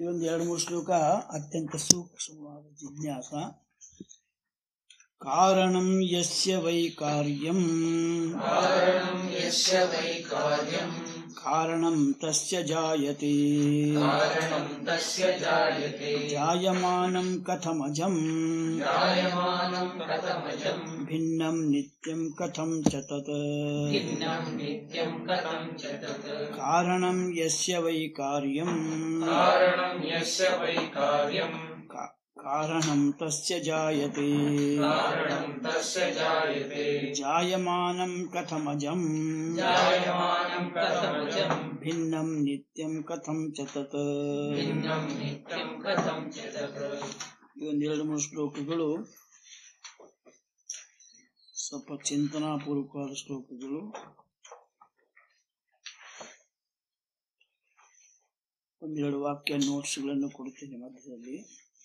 ಒಂದು ಎರಡು ಮೂರು ಶ್ಲೋಕ ಅತ್ಯಂತ ಸೂಕ್ಷ್ಮವಾದ ಜಿಜ್ಞಾಸ ಕಾರಣಂ ಯಸ್ಯ ವೈ ಕಾರ್ಯಂ कारणं यस्य वै कार्यं ಕಾರಣಂ ತಸ್ಯ ಜಾಯತೆ कारणं तस्य जायते ಜಾಯಮಾನಂ ಕಥಮಜಂ जायमानं कथमजं ಭಿನ್ನಂ ನಿತ್ಯಂ ಕಥಂ ಚ ತತ್ भिन्नं नित्यं कथं च तत् ಕಾರಣಂ ಯಸ್ಯ ವೈ ಕಾರ್ಯಂ कारणं यस्य वै कार्यं ಕಾ- ಕಾರಣಂ ತಸ್ಯ ಜಾಯತೆ कारणं तस्य जायते ಜಾಯಮಾನಂ ಕಥಮಜಂ जायमानं कथमजं ಭಿನ್ನಂ ನಿತ್ಯಂ ಕಥಂ ಚ ತತ್ भिन्नं नित्यं कथं च तत् ಈ ಒಂದು ಎರಡು ಮೂರು ಶ್ಲೋಕಗಳು ಸ್ವಲ್ಪ ಚಿಂತನಾಪೂರ್ವಕವಾದ ಶ್ಲೋಕಗಳು ಒಂದೆರಡು ವಾಕ್ಯ ನೋಟ್ಸ್ಗಳನ್ನು ಕೊಡ್ತೀನಿ ಮಧ್ಯದಲ್ಲಿ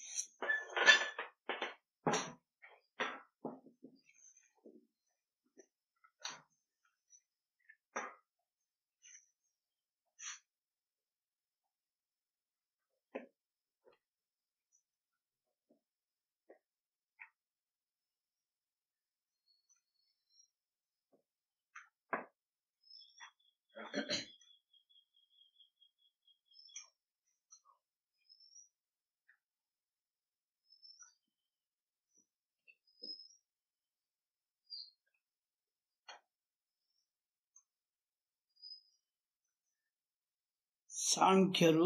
ಸಾಂಖ್ಯರು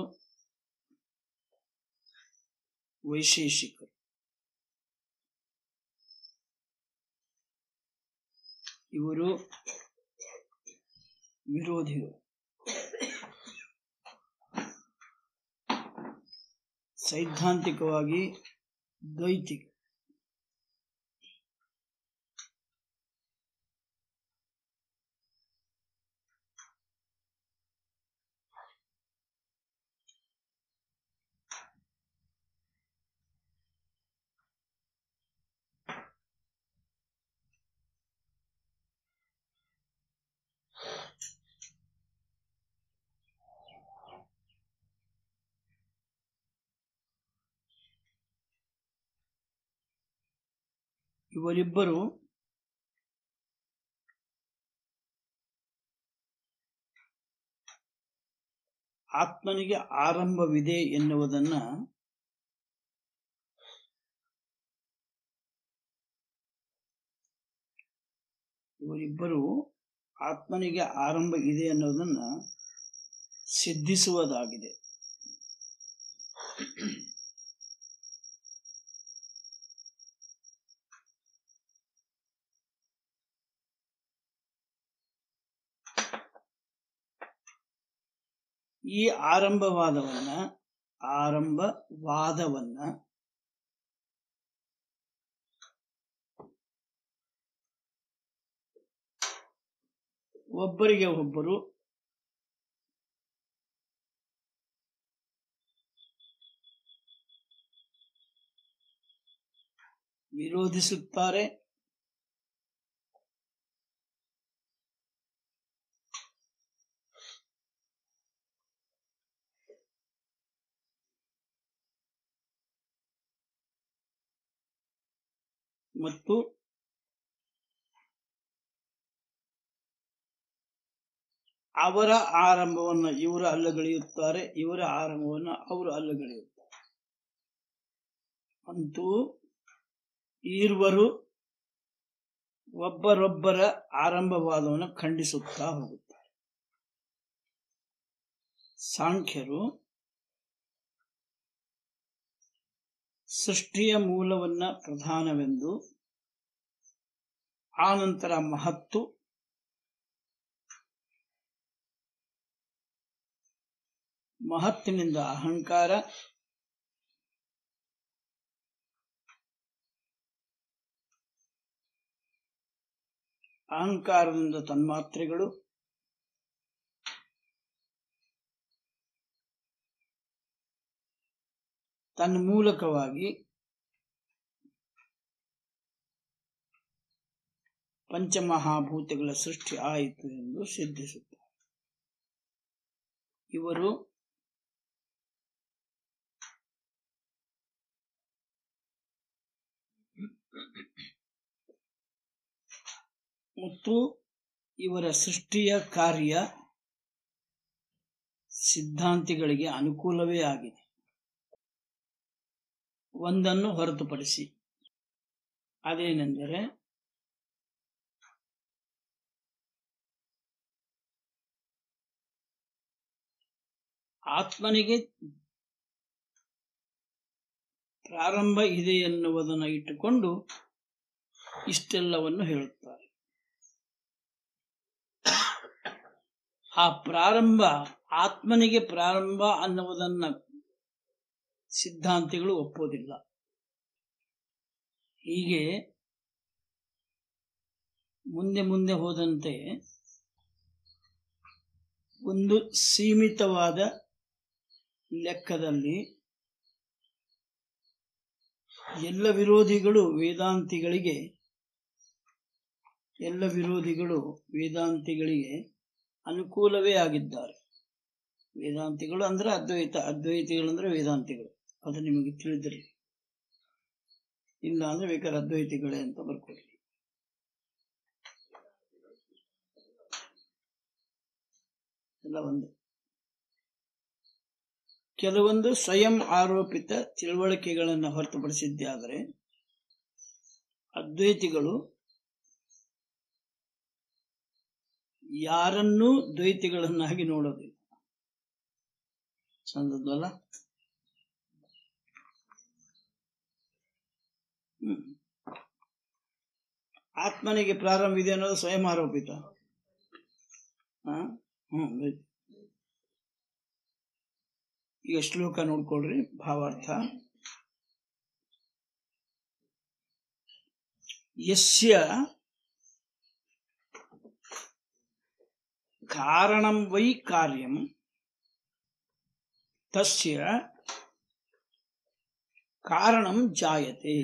ವೈಶೇಷಿಕರು ಇವರು ವಿರೋಧಿಗಳು ಸೈದ್ಧಾಂತಿಕವಾಗಿ ದ್ವೈತಿಕ ಇವರಿಬ್ಬರು ಆತ್ಮನಿಗೆ ಆರಂಭವಿದೆ ಎನ್ನುವುದನ್ನ ಇವರಿಬ್ಬರು ಆತ್ಮನಿಗೆ ಆರಂಭ ಇದೆ ಅನ್ನೋದನ್ನ ಸಿದ್ಧಿಸುವುದಾಗಿದೆ ಈ ಆರಂಭವಾದವನ್ನ ಆರಂಭವಾದವನ್ನ ಒಬ್ಬರಿಗೆ ಒಬ್ಬರು ವಿರೋಧಿಸುತ್ತಾರೆ ಮತ್ತು ಅವರ ಆರಂಭವನ್ನು ಇವರು ಅಲ್ಲಗಳೆಯುತ್ತಾರೆ ಇವರ ಆರಂಭವನ್ನು ಅವರು ಅಲ್ಲಗಳೆಯುತ್ತಾರೆ ಅಂತೂ ಈರ್ವರು ಒಬ್ಬರೊಬ್ಬರ ಆರಂಭವಾದವನ್ನು ಖಂಡಿಸುತ್ತಾ ಹೋಗುತ್ತಾರೆ ಸಾಂಖ್ಯರು ಸೃಷ್ಟಿಯ ಮೂಲವನ್ನ ಪ್ರಧಾನವೆಂದು ಆನಂತರ ಮಹತ್ತು ಮಹತ್ತಿನಿಂದ ಅಹಂಕಾರ ಅಹಂಕಾರದಿಂದ ತನ್ಮಾತ್ರೆಗಳು ತನ್ಮೂಲಕವಾಗಿ ಪಂಚಮಹಾಭೂತಗಳ ಸೃಷ್ಟಿ ಆಯಿತು ಎಂದು ಸಿದ್ಧಿಸುತ್ತಾರೆ ಇವರು ಮತ್ತು ಇವರ ಸೃಷ್ಟಿಯ ಕಾರ್ಯ ಸಿದ್ಧಾಂತಿಗಳಿಗೆ ಅನುಕೂಲವೇ ಆಗಿದೆ ಒಂದನ್ನು ಹೊರತುಪಡಿಸಿ ಅದೇನೆಂದರೆ ಆತ್ಮನಿಗೆ ಪ್ರಾರಂಭ ಇದೆ ಎನ್ನುವುದನ್ನು ಇಟ್ಟುಕೊಂಡು ಇಷ್ಟೆಲ್ಲವನ್ನು ಹೇಳುತ್ತಾರೆ ಆ ಪ್ರಾರಂಭ ಆತ್ಮನಿಗೆ ಪ್ರಾರಂಭ ಅನ್ನುವುದನ್ನ ಸಿದ್ಧಾಂತಿಗಳು ಒಪ್ಪೋದಿಲ್ಲ ಹೀಗೆ ಮುಂದೆ ಮುಂದೆ ಹೋದಂತೆ ಒಂದು ಸೀಮಿತವಾದ ಲೆಕ್ಕದಲ್ಲಿ ಎಲ್ಲ ವಿರೋಧಿಗಳು ವೇದಾಂತಿಗಳಿಗೆ ಎಲ್ಲ ವಿರೋಧಿಗಳು ವೇದಾಂತಿಗಳಿಗೆ ಅನುಕೂಲವೇ ಆಗಿದ್ದಾರೆ ವೇದಾಂತಿಗಳು ಅಂದ್ರೆ ಅದ್ವೈತ ಅದ್ವೈತಿಗಳು ಅಂದ್ರೆ ವೇದಾಂತಿಗಳು ಅದು ನಿಮಗೆ ತಿಳಿದಿರಲಿ ಇಲ್ಲ ಅಂದ್ರೆ ಬೇಕಾದ್ರೆ ಅದ್ವೈತಿಗಳೇ ಅಂತ ಬರ್ಕೊಳ್ಳಿ ಎಲ್ಲ ಒಂದು ಕೆಲವೊಂದು ಸ್ವಯಂ ಆರೋಪಿತ ತಿಳುವಳಿಕೆಗಳನ್ನು ಹೊರತುಪಡಿಸಿದ್ದಾದರೆ ಅದ್ವೈತಿಗಳು ಯಾರನ್ನೂ ದ್ವೈತಿಗಳನ್ನಾಗಿ ನೋಡೋದಿಲ್ಲ ಚಂದದ್ವಲ್ಲ ಹ್ಮ್ ಆತ್ಮನಿಗೆ ಪ್ರಾರಂಭ ಇದೆ ಅನ್ನೋದು ಸ್ವಯಂ ಆರೋಪಿತ ಹಾ ಹ್ಮ್ ದ್ವೈತಿ. ಈಗ ಶ್ಲೋಕ ನೋಡ್ಕೊಳ್ರಿ ಭಾವಾರ್ಥ ಯಸ್ಯ ಕಾರಣಂ ವೈ ಕಾರ್ಯಂ ತಸ್ಯ ಕಾರಣಂ ಜಾಯತೆ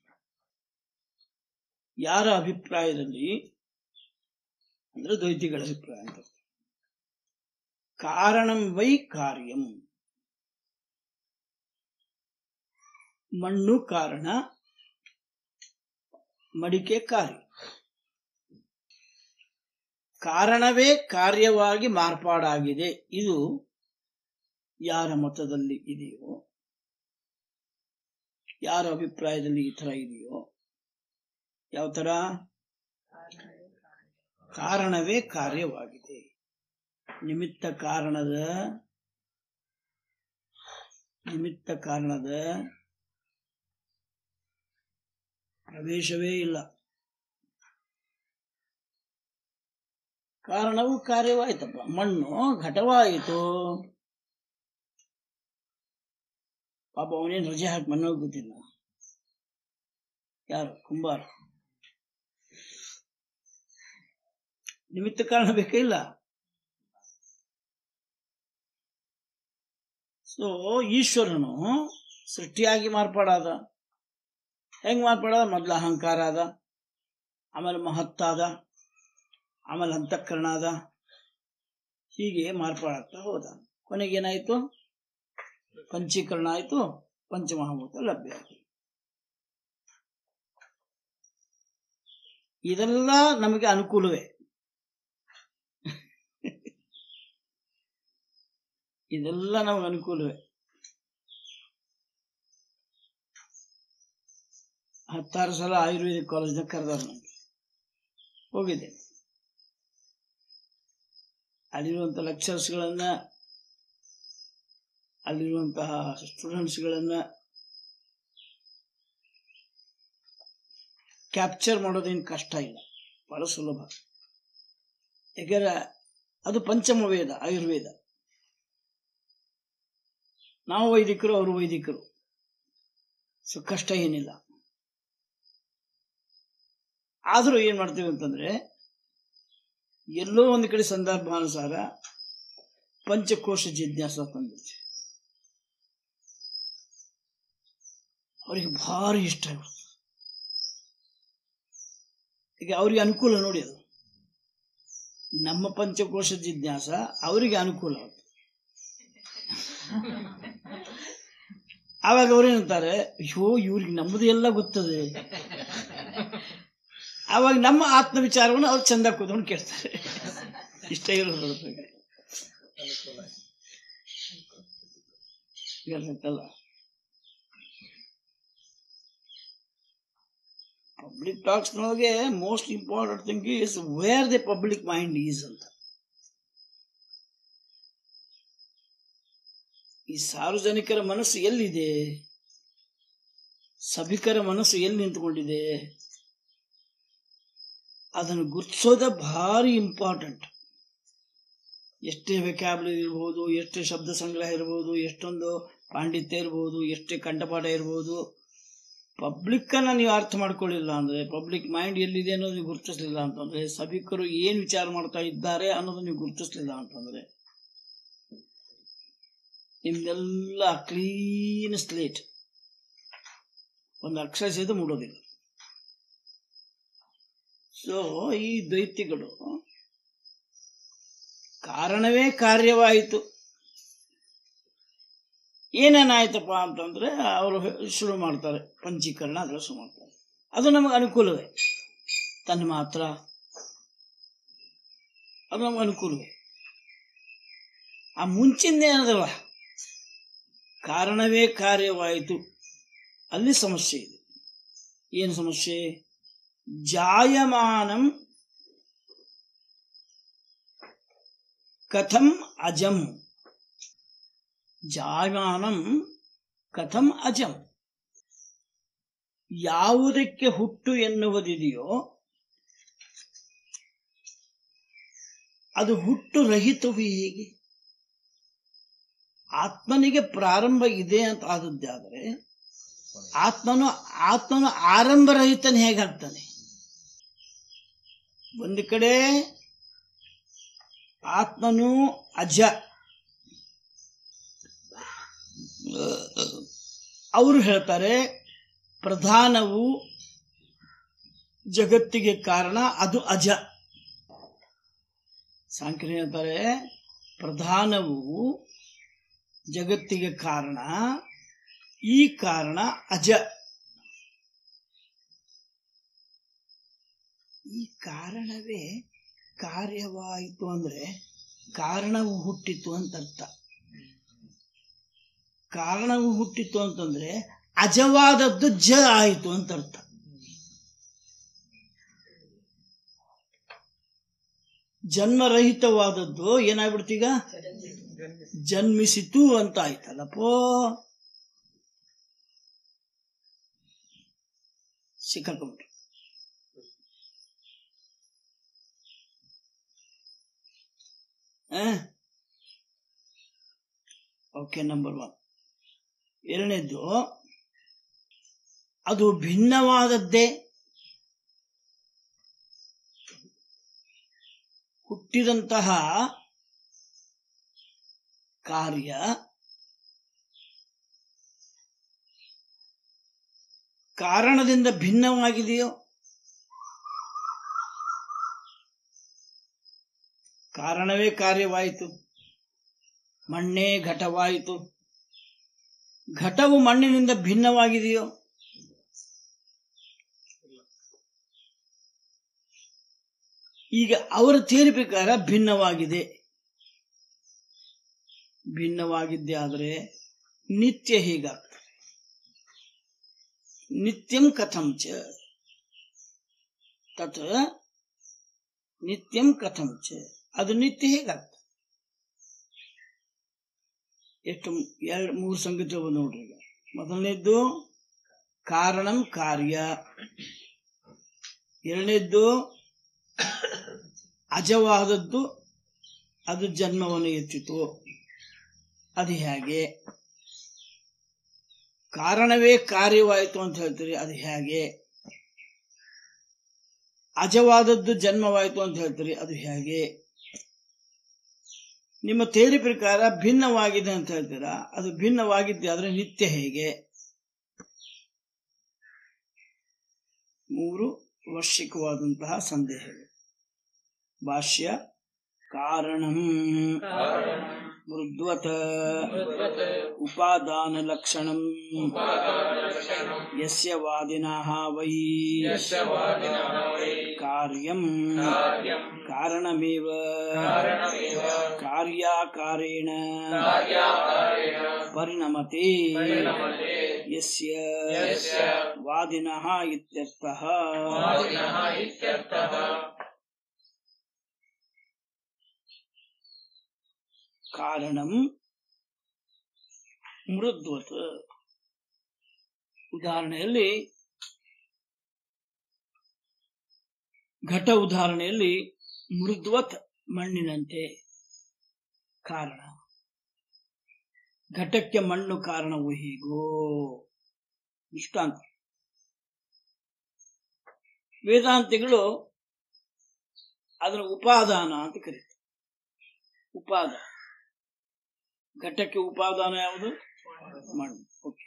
ಯಾರ ಅಭಿಪ್ರಾಯದಲ್ಲಿ ಅಂದ್ರೆ ದ್ವೈತಿಗಳ ಅಭಿಪ್ರಾಯ ಅಂತ ಕಾರಣಂ ವೈ ಕಾರ್ಯಂ ಮಣ್ಣು ಕಾರಣ ಮಡಿಕೆ ಕಾರ್ಯ ಕಾರಣವೇ ಕಾರ್ಯವಾಗಿ ಮಾರ್ಪಾಡಾಗಿದೆ ಇದು ಯಾರ ಮತದಲ್ಲಿ ಇದೆಯೋ ಯಾರ ಅಭಿಪ್ರಾಯದಲ್ಲಿ ಈ ತರ ಇದೆಯೋ ಯಾವ ತರ ಕಾರಣವೇ ಕಾರ್ಯವಾಗಿದೆ ನಿಮಿತ್ತ ಕಾರಣದ ನಿಮಿತ್ತ ಕಾರಣದ ಪ್ರವೇಶವೇ ಇಲ್ಲ ಕಾರಣವು ಕಾರ್ಯವಾಯ್ತಪ್ಪ ಮಣ್ಣು ಘಟವಾಯಿತು ಪಾಪ ಅವನೇನು ರಜೆ ಹಾಕಿ ಮಣ್ಣು ಗೊತ್ತಿಲ್ಲ ಯಾರು ಕುಂಬಾರ ನಿಮಿತ್ತ ಕಾರಣ ಬೇಕೇ ಇಲ್ಲ ಸೊ ಈಶ್ವರನು ಸೃಷ್ಟಿಯಾಗಿ ಮಾರ್ಪಾಡಾದ ಹೆಂಗ್ ಮಾರ್ಪಾಡಾದ ಮೊದ್ಲು ಅಹಂಕಾರ ಆದ ಆಮೇಲೆ ಮಹತ್ತಾದ ಆಮೇಲೆ ಅಂತಃಕರಣ ಆದ ಹೀಗೆ ಮಾರ್ಪಾಡಾಗ್ತಾ ಹೋದ ಕೊನೆಗೇನಾಯ್ತು ಪಂಚೀಕರಣ ಆಯ್ತು ಪಂಚಮಹಾಭೂತ ಲಭ್ಯ ಆಯ್ತು ಇದೆಲ್ಲ ನಮಗೆ ಅನುಕೂಲವೇ ಇದೆಲ್ಲ ನಮಗೆ ಅನುಕೂಲವೇ ಹತ್ತಾರು ಸಲ ಆಯುರ್ವೇದಿಕ್ ಕಾಲೇಜ್ನಾಗ ಕರೆದಾರ ನನಗೆ ಹೋಗಿದ್ದೆ ಅಲ್ಲಿರುವಂತ ಲೆಕ್ಚರ್ಸ್ಗಳನ್ನ ಅಲ್ಲಿರುವಂತಹ ಸ್ಟೂಡೆಂಟ್ಸ್ಗಳನ್ನ ಕ್ಯಾಪ್ಚರ್ ಮಾಡೋದೇನು ಕಷ್ಟ ಇಲ್ಲ ಬಹಳ ಸುಲಭ ಯಾಕಂದ್ರೆ ಅದು ಪಂಚಮ ವೇದ ಆಯುರ್ವೇದ ನಾವು ವೈದಿಕರು ಅವರು ವೈದಿಕರು ಸೊ ಕಷ್ಟ ಏನಿಲ್ಲ ಆದರೂ ಏನ್ ಮಾಡ್ತೀವಿ ಅಂತಂದ್ರೆ ಎಲ್ಲೋ ಒಂದು ಕಡೆ ಸಂದರ್ಭಾನುಸಾರ ಪಂಚಕೋಶ ಜಿಜ್ಞಾಸ ತಂದಿರ್ತೀವಿ ಅವರಿಗೆ ಭಾರಿ ಇಷ್ಟ ಆಗ್ಬಿಡ್ತು ಈಗ ಅವ್ರಿಗೆ ಅನುಕೂಲ ನೋಡಿ ಅದು ನಮ್ಮ ಪಂಚಕೋಶ ಜಿಜ್ಞಾಸ ಅವರಿಗೆ ಅನುಕೂಲ ಆಗುತ್ತೆ ಆವಾಗ ಅವ್ರೇನಂತಾರೆ ಅಯ್ಯೋ ಇವ್ರಿಗೆ ನಮ್ಮದು ಎಲ್ಲ ಗೊತ್ತದೆ ಆವಾಗ ನಮ್ಮ ಆತ್ಮ ವಿಚಾರವನ್ನು ಅವ್ರು ಚಂದ ಕೂತ್ಕೊಂಡು ಕೇಳ್ತಾರೆ ಇಷ್ಟ ಇರೋದು ಅದ್ರ ಬಗ್ಗೆ. ಗೊತ್ತಾಯ್ತಲ್ಲ ಪಬ್ಲಿಕ್ ಟಾಕ್ಸ್ನೊಳಗೆ most important thing is where the public mind is ಅಂತ ಈ ಸಾರ್ವಜನಿಕರ ಮನಸ್ಸು ಎಲ್ಲಿದೆ ಸಭಿಕರ ಮನಸ್ಸು ಎಲ್ಲಿ ನಿಂತ್ಕೊಂಡಿದೆ ಅದನ್ನು ಗುರ್ತಿಸೋದ ಭಾರಿ ಇಂಪಾರ್ಟೆಂಟ್ ಎಷ್ಟೇ ವ್ಯಕ್ಯಾಬ್ಲರಿ ಇರ್ಬೋದು ಎಷ್ಟೇ ಶಬ್ದ ಸಂಗ್ರಹ ಇರ್ಬೋದು ಎಷ್ಟೊಂದು ಪಾಂಡಿತ್ಯ ಇರ್ಬೋದು ಎಷ್ಟೇ ಕಂಠಪಾಠ ಇರ್ಬೋದು ಪಬ್ಲಿಕ್ ಅನ್ನ ನೀವು ಅರ್ಥ ಮಾಡ್ಕೊಳ್ಳಿಲ್ಲ ಅಂದ್ರೆ ಪಬ್ಲಿಕ್ ಮೈಂಡ್ ಎಲ್ಲಿದೆ ಅನ್ನೋದು ನೀವು ಗುರುತಿಸ್ಲಿಲ್ಲ ಅಂತಂದ್ರೆ ಸಭಿಕರು ಏನ್ ವಿಚಾರ ಮಾಡ್ತಾ ಇದ್ದಾರೆ ಅನ್ನೋದು ನೀವು ಗುರುತಿಸ್ಲಿಲ್ಲ ಅಂತಂದ್ರೆ ನಿಮ್ದೆಲ್ಲ ಕ್ಲೀನ್ ಸ್ಲೇಟ್ ಒಂದು ಅಕ್ಷರ ಸಹಿತ ಮೂಡೋದಿಲ್ಲ ಸೊ ಈ ದೈತ್ಯಗಳು ಕಾರಣವೇ ಕಾರ್ಯವಾಯಿತು ಏನೇನಾಯ್ತಪ್ಪ ಅಂತಂದ್ರೆ ಅವರು ಶುರು ಮಾಡ್ತಾರೆ ಪಂಚೀಕರಣ ಅದೆಲ್ಲ ಶುರು ಮಾಡ್ತಾರೆ ಅದು ನಮಗೆ ಅನುಕೂಲವೇ ತನ್ನ ಮಾತ್ರ ಅದು ನಮಗೆ ಅನುಕೂಲವೇ ಆ ಮುಂಚಿಂದ ಏನದಲ್ಲ ಕಾರಣವೇ ಕಾರ್ಯವಾಯಿತು ಅಲ್ಲಿ ಸಮಸ್ಯೆ ಇದೆ ಏನು ಸಮಸ್ಯೆ ಜಾಯಮಾನಂ ಕಥಂ ಅಜಂ ಜಾಯಮಾನಂ ಕಥಂ ಅಜಂ ಯಾವುದಕ್ಕೆ ಹುಟ್ಟು ಎನ್ನುವುದಿದೆಯೋ ಅದು ಹುಟ್ಟು ರಹಿತವು ಹೇಗೆ ಆತ್ಮನಿಗೆ ಪ್ರಾರಂಭ ಇದೆ ಅಂತ ಆದದ್ದಾದರೆ ಆತ್ಮನು ಆತ್ಮನು ಆರಂಭ ರಹಿತನ ಹೇಗಾಗ್ತಾನೆ ಒಂದು ಕಡೆ ಆತ್ಮನು ಅಜ ಅವರು ಹೇಳ್ತಾರೆ ಪ್ರಧಾನವು ಜಗತ್ತಿಗೆ ಕಾರಣ ಅದು ಅಜ ಸಾಂಖ್ಯರು ಹೇಳ್ತಾರೆ ಪ್ರಧಾನವು ಜಗತ್ತಿಗೆ ಕಾರಣ ಈ ಕಾರಣ ಅಜ ಈ ಕಾರಣವೇ ಕಾರ್ಯವಾಯಿತು ಅಂದ್ರೆ ಕಾರಣವು ಹುಟ್ಟಿತು ಅಂತ ಅರ್ಥ ಕಾರಣವು ಹುಟ್ಟಿತು ಅಂತಂದ್ರೆ ಅಜವಾದದ್ದು ಜ ಆಯಿತು ಅಂತ ಅರ್ಥ ಜನ್ಮರಹಿತವಾದದ್ದು ಏನಾಗ್ಬಿಡ್ತೀಗ ಜನ್ಮಿಸಿತು ಅಂತ ಆಯ್ತಲ್ಲಪ್ಪೋ ಸಿಕ್ಕಾಕೊಂಡ್ಬಿಟ್ರು ಓಕೆ ನಂಬರ್ ಒನ್ ಎರಡನೇದ್ದು ಅದು ಭಿನ್ನವಾದದ್ದೇ ಹುಟ್ಟಿದಂತಹ ಕಾರ್ಯ ಕಾರಣದಿಂದ ಭಿನ್ನವಾಗಿದೆಯೋ ಕಾರಣವೇ ಕಾರ್ಯವಾಯಿತು ಮಣ್ಣೇ ಘಟವಾಯಿತು ಘಟವು ಮಣ್ಣಿನಿಂದ ಭಿನ್ನವಾಗಿದೆಯೋ ಈಗ ಅವರ ಥಿಯರಿ ಪ್ರಕಾರ ಭಿನ್ನವಾಗಿದೆ ಭಿನ್ನವಾಗಿದ್ದೆ ಆದರೆ ನಿತ್ಯ ಹೇಗಾಗ್ತದೆ ನಿತ್ಯಂ ಕಥಂ ಚ ತತ್ ನಿತ್ಯಂ ಕಥಂ ಚ ಅದು ನಿತ್ಯ ಹೇಗಾಗ್ತದೆ ಎಷ್ಟು ಎರಡು ಮೂರು ಸಂಗತಿ ಅವ ನೋಡ್ರಿ ಈಗ ಮೊದಲನೇದ್ದು ಕಾರಣಂ ಕಾರ್ಯ ಎರಡನೇದ್ದು ಅಜವಾದದ್ದು ಅದು ಜನ್ಮವನ್ನು ಎತ್ತಿತು ಅದು ಹೇಗೆ ಕಾರಣವೇ ಕಾರ್ಯವಾಯಿತು ಅಂತ ಹೇಳ್ತೀರಿ ಅದು ಹೇಗೆ ಅಜವಾದದ್ದು ಜನ್ಮವಾಯಿತು ಅಂತ ಹೇಳ್ತೀರಿ ಅದು ಹೇಗೆ ನಿಮ್ಮ ತೇರಿ ಪ್ರಕಾರ ಭಿನ್ನವಾಗಿದೆ ಅಂತ ಹೇಳ್ತೀರಾ ಅದು ಭಿನ್ನವಾಗಿದ್ದೆ ಆದ್ರೆ ನಿತ್ಯ ಹೇಗೆ ಮೂರು ವರ್ಷಿಕವಾದಂತಹ ಸಂದೇಹಗಳು ಭಾಷ್ಯ ಕಾರಣಂ ಕಾರಣಂ ಮೃದ್ವತ मृद्वत् ಉಪಾದಾನ ಲಕ್ಷಣಂ उपादानलक्षणम् ಯಸ್ಯ ವಾದಿನಃ ವೈ यस्य वादिनः वै ಕಾರ್ಯಂ कार्यम् ಕಾರಣಮೇವ कारणमेव ಕಾರ್ಯಾಕಾರೇಣ कार्याकारेण ಪರಿಣಮತೆ परिणमते ಯಸ್ಯ यस्य ವಾದಿನಃ ಇತ್ಯರ್ಥಃ वादिनः इत्यर्थः ಕಾರಣಂ ಮೃದ್ವತ್ ಉದಾಹರಣೆಯಲ್ಲಿ ಘಟ ಉದಾಹರಣೆಯಲ್ಲಿ ಮೃದ್ವತ್ ಮಣ್ಣಿನಂತೆ ಕಾರಣ ಘಟಕ್ಕೆ ಮಣ್ಣು ಕಾರಣವು ಹೀಗೋ ದೃಷ್ಟಾಂತ ವೇದಾಂತಿಗಳು ಅದನ್ನು ಉಪಾದಾನ ಅಂತ ಕರೀತಾರೆ ಉಪಾದಾನ ಘಟಕ್ಕೆ ಉಪಾದಾನ ಯಾವುದು ಮಣ್ಣು ಓಕೆ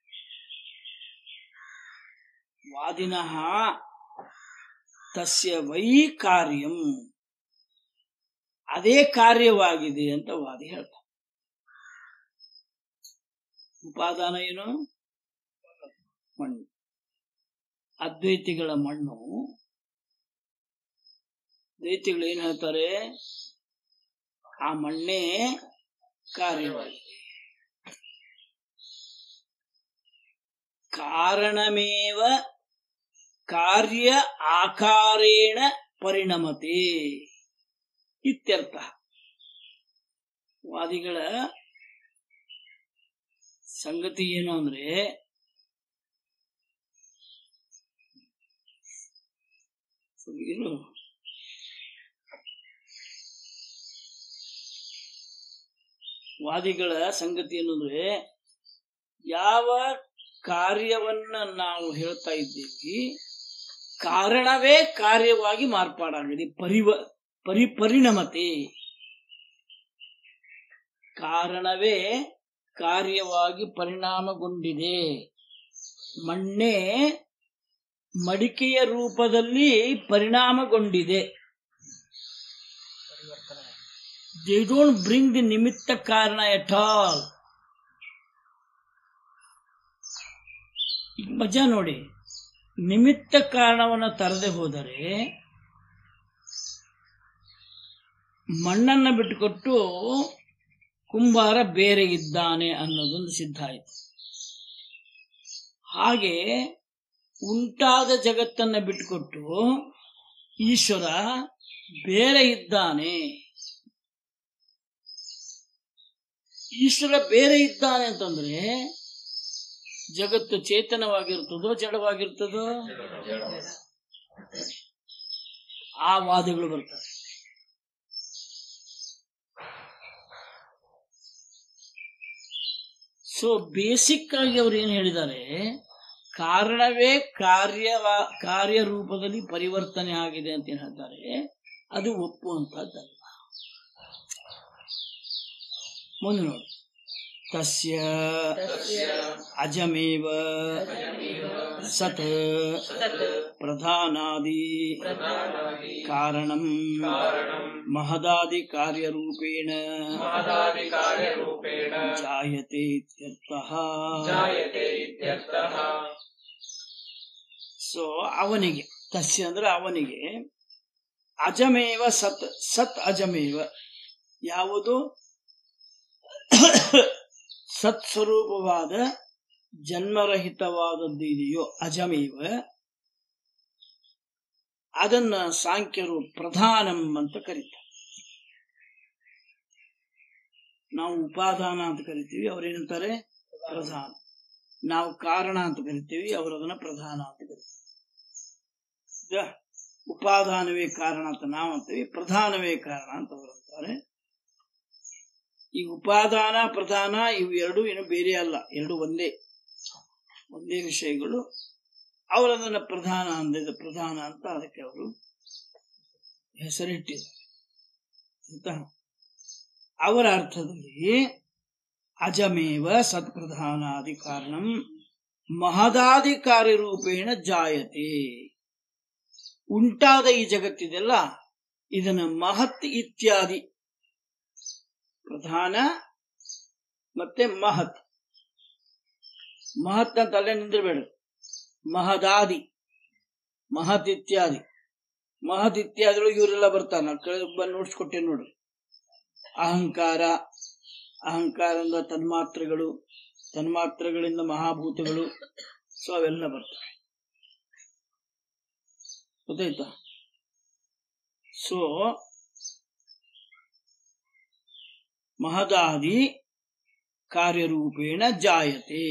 ವಾದಿನಃ ತಸ್ಯ ವೈ ಕಾರ್ಯಂ ಅದೇ ಕಾರ್ಯವಾಗಿದೆ ಅಂತ ವಾದಿ ಹೇಳ್ತಾರೆ ಉಪಾದಾನ ಏನು ಮಣ್ಣು ಅದ್ವೈತಿಗಳ ಮಣ್ಣು ದ್ವೈತಿಗಳು ಏನ್ ಹೇಳ್ತಾರೆ ಆ ಮಣ್ಣೇ ಕಾರ್ಯವಾಗಿದೆ ಕಾರಣಮೇವ ಕಾರ್ಯ ಆಕಾರೇಣ ಪರಿಣಮತೆ ಇತ್ಯರ್ಥ ವಾದಿಗಳ ಸಂಗತಿ ಏನು ಅಂದ್ರೆ ಸ್ವಲ್ಪ ಇರು. ವಾದಿಗಳ ಸಂಗತಿ ಏನಂದ್ರೆ ಯಾವ ಕಾರ್ಯವನ್ನ ನಾವು ಹೇಳ್ತಾ ಇದ್ದೀವಿ ಕಾರಣವೇ ಕಾರ್ಯವಾಗಿ ಮಾರ್ಪಾಡಾಗಿದೆ ಪರಿವ ಪರಿ ಪರಿಣಮತೆ ಕಾರಣವೇ ಕಾರ್ಯವಾಗಿ ಪರಿಣಾಮಗೊಂಡಿದೆ ಮಣ್ಣೆ ಮಡಿಕೆಯ ರೂಪದಲ್ಲಿ ಪರಿಣಾಮಗೊಂಡಿದೆ ದೇ ಡೋಂಟ್ ಬ್ರಿಂಗ್ ದಿ ನಿಮಿತ್ತ ಕಾರಣ ಎಟ್ ಆಲ್ ಈಗ ಮಜಾ ನೋಡಿ ನಿಮಿತ್ತ ಕಾರಣವನ್ನು ತರದೆ ಹೋದರೆ ಮಣ್ಣನ್ನ ಬಿಟ್ಟುಕೊಟ್ಟು ಕುಂಬಾರ ಬೇರೆ ಇದ್ದಾನೆ ಅನ್ನೋದೊಂದು ಸಿದ್ಧ ಆಯಿತು ಹಾಗೆ ಉಂಟಾದ ಜಗತ್ತನ್ನ ಬಿಟ್ಟುಕೊಟ್ಟು ಈಶ್ವರ ಬೇರೆ ಇದ್ದಾನೆ ಈಶ್ವರ ಬೇರೆ ಇದ್ದಾನೆ ಅಂತಂದ್ರೆ ಜಗತ್ತು ಚೇತನವಾಗಿರ್ತದೋ ಜಡವಾಗಿರ್ತದೋ ಆ ವಾದಗಳು ಬರ್ತವೆ ಸೊ ಬೇಸಿಕ್ ಆಗಿ ಅವ್ರು ಏನ್ ಹೇಳಿದ್ದಾರೆ ಕಾರಣವೇ ಕಾರ್ಯ ಕಾರ್ಯರೂಪದಲ್ಲಿ ಪರಿವರ್ತನೆ ಆಗಿದೆ ಅಂತ ಏನ್ ಹೇಳ್ತಾರೆ ಅದು ಒಪ್ಪುವಂತಹದ್ದಲ್ಲ ಮುಂದೆ ನೋಡಿ ತಸ್ಯ ಅಜಮೇವ ಸತ್ ಪ್ರಧಾನಾದಿ ಕಾರಣಂ ಮಹದಾದಿ ಕಾರ್ಯರೂಪೇಣ मादादिकार्यरूपेण ಜಾಯತೆ ಇತ್ಯರ್ಥಃ जायते इत्यर्थः ಸೊ ಅವನಿಗೆ ತಸ್ಯ ಅಂದ್ರೆ ಅವನಿಗೆ ಅಜಮೇವ ಸತ್ ಸತ್ ಅಜಮೇವ ಯಾವುದು ಸತ್ ಸ್ವರೂಪವಾದ ಜನ್ಮರಹಿತವಾದದ್ದು ಇದೆಯೋ ಅಜಮೇವ ಅದನ್ನ ಸಾಂಖ್ಯರು ಪ್ರಧಾನಂ ಅಂತ ಕರೀತಾರೆ ನಾವು ಉಪಾದಾನ ಅಂತ ಕರಿತೀವಿ ಅವ್ರೇನಂತಾರೆ ಪ್ರಧಾನ ನಾವು ಕಾರಣ ಅಂತ ಕರಿತೀವಿ ಅವರು ಅದನ್ನ ಪ್ರಧಾನ ಅಂತ ಕರಿತೀವಿ ಈಗ ಉಪಾದಾನವೇ ಕಾರಣ ಅಂತ ನಾವು ಅಂತೀವಿ ಪ್ರಧಾನವೇ ಕಾರಣ ಅಂತ ಅವರು ಅಂತಾರೆ ಈ ಉಪಾದಾನ ಪ್ರಧಾನ ಇವು ಎರಡು ಏನು ಬೇರೆ ಅಲ್ಲ ಎರಡು ಒಂದೇ ಒಂದೇ ವಿಷಯಗಳು ಅವರು ಅದನ್ನ ಪ್ರಧಾನ ಅಂದಿದ ಪ್ರಧಾನ ಅಂತ ಅದಕ್ಕೆ ಅವರು ಹೆಸರಿಟ್ಟಿದ್ದಾರೆ ಆಯ್ತಾ? ಅವರ ಅರ್ಥದಲ್ಲಿ ಅಜಮೇವ ಸತ್ಪ್ರಧಾನಾದಿ ಕಾರಣಂ ಮಹದಾದಿ ಕಾರ್ಯರೂಪೇಣ ಜಾಯತೆ ಉಂಟಾದ ಈ ಜಗತ್ತಿದೆಲ್ಲ ಇದನ್ನ ಮಹತ್ ಇತ್ಯಾದಿ ಪ್ರಧಾನ ಮತ್ತೆ ಮಹತ್ ಮಹತ್ ಅಂತ ಅಲ್ಲೇ ನಿಂದಿರಬೇಡ ಮಹದಾದಿ ಮಹತ್ ಇತ್ಯಾದಿ ಮಹತ್ ಇತ್ಯಾದಿಗಳು ಇವರೆಲ್ಲ ಬರ್ತಾರ ನಾ ಕೆಳಗೆ ಬಂದು ನೋಡ್ಸ್ಕೊಟ್ಟೆ ನೋಡ್ರಿ ಅಹಂಕಾರ ಅಹಂಕಾರ ಅಂದ್ರೆ ತನ್ಮಾತ್ರಗಳು ತನ್ಮಾತ್ರಗಳಿಂದ ಮಹಾಭೂತಗಳು ಸೊ ಅವೆಲ್ಲ ಬರ್ತವೆ ಗೊತ್ತಾಯ್ತಾ ಸೊ ಮಹದಾದಿ ಕಾರ್ಯರೂಪೇಣ ಜಾಯತೆ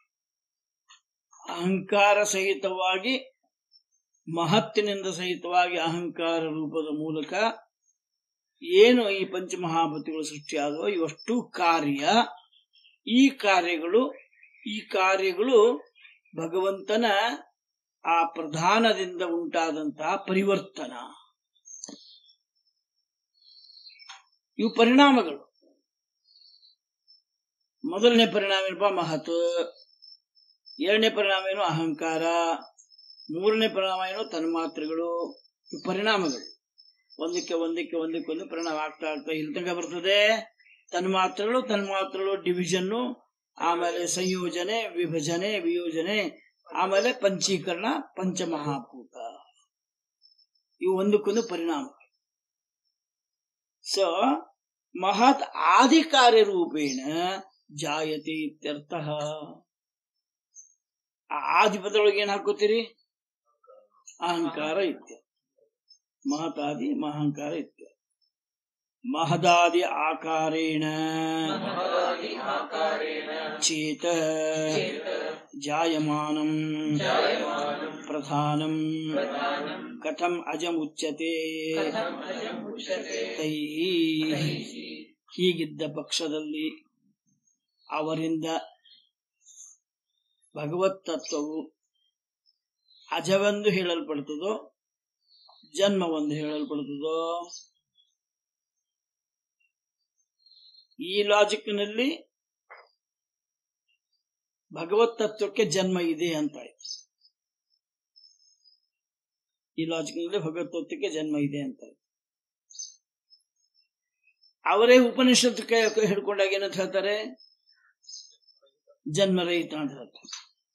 ಅಹಂಕಾರ ಸಹಿತವಾಗಿ ಮಹತ್ತಿನಿಂದ ಸಹಿತವಾಗಿ ಅಹಂಕಾರ ರೂಪದ ಮೂಲಕ ಏನು ಈ ಪಂಚಮಹಾಭೂತಗಳು ಸೃಷ್ಟಿಯಾದವೋ ಇವಷ್ಟು ಕಾರ್ಯ ಈ ಕಾರ್ಯಗಳು ಈ ಕಾರ್ಯಗಳು ಭಗವಂತನ ಆ ಪ್ರಧಾನದಿಂದ ಉಂಟಾದಂತಹ ಪರಿವರ್ತನ ಇವು ಪರಿಣಾಮಗಳು ಮೊದಲನೇ ಪರಿಣಾಮ ಏನಪ್ಪ ಮಹತ್ ಎರಡನೇ ಪರಿಣಾಮ ಏನು ಅಹಂಕಾರ ಮೂರನೇ ಪರಿಣಾಮ ಏನು ತನ್ಮಾತ್ರೆಗಳು ಇವು ಪರಿಣಾಮಗಳು ಒಂದಕ್ಕೆ ಒಂದಕ್ಕೆ ಒಂದಕ್ಕೆ ಒಂದು ಪರಿಣಾಮ ಆಗ್ತಾ ಆಗ್ತಾ ಇಲ್ಲಿ ತನಕ ಬರ್ತದೆ ತನ್ಮಾತ್ರಗಳು ತನ್ಮಾತ್ರಗಳು ಡಿವಿಷನ್ನು ಆಮೇಲೆ ಸಂಯೋಜನೆ ವಿಭಜನೆ ವಿಯೋಜನೆ ಆಮೇಲೆ ಪಂಚೀಕರಣ ಪಂಚಮಹಾಭೂತ ಇವು ಒಂದಕ್ಕೊಂದು ಪರಿಣಾಮ ಸೊ ಮಹತ್ ಆದಿಕಾರ್ಯ ರೂಪೇಣ ಜಾಯತೆ ಇತ್ಯರ್ಥ ಆ ಆದಿ ಪದದೊಳಗೆ ಏನ್ ಹಾಕೋತೀರಿ ಅಹಂಕಾರ ಇತ್ಯ ಮಹತಾದಿ ಮಹಂಕಾರ ಇತ್ಯ ಮಹದಾದಿ ಆಕಾರೇಣ ಮಹದಾದಿ ಆಕಾರೇಣ ಚೇತ ಚೇತ ಜಾಯಮಾನಂ ಜಾಯಮಾನಂ ಪ್ರಧಾನಂ ಪ್ರಧಾನಂ ಕಥಂ ಅಜಮುಚ್ಯತೆ ಕಥಂ ಅಜಮುಚ್ಯತೆ ತೈಃ ತೈಃ ಹೀಗಿದ್ದ ಪಕ್ಷದಲ್ಲಿ ಅವರಿಂದ ಭಗವತ್ ತತ್ವವು ಅಜವೆಂದು ಹೇಳಲ್ಪಡುತ್ತದೋ ಜನ್ಮವೆಂದು ಹೇಳಲ್ಪಡುತ್ತದೋ ಈ ಲಾಜಿಕ್ನಲ್ಲಿ ಭಗವತ್ ತತ್ವಕ್ಕೆ ಜನ್ಮ ಇದೆ ಅಂತ ಆಯ್ತು ಈ ಲಾಜಿಕ್ನಲ್ಲಿ ಭಗವತ್ ತತ್ವಕ್ಕೆ ಜನ್ಮ ಇದೆ ಅಂತ ಆಯ್ತು ಅವರೇ ಉಪನಿಷತ್ತು ಕೈ ಹಿಡ್ಕೊಂಡಾಗ ಏನಂತ ಹೇಳ್ತಾರೆ ಜನ್ಮರಹಿತ ಅಂತ ಹೇಳ್ತಾರೆ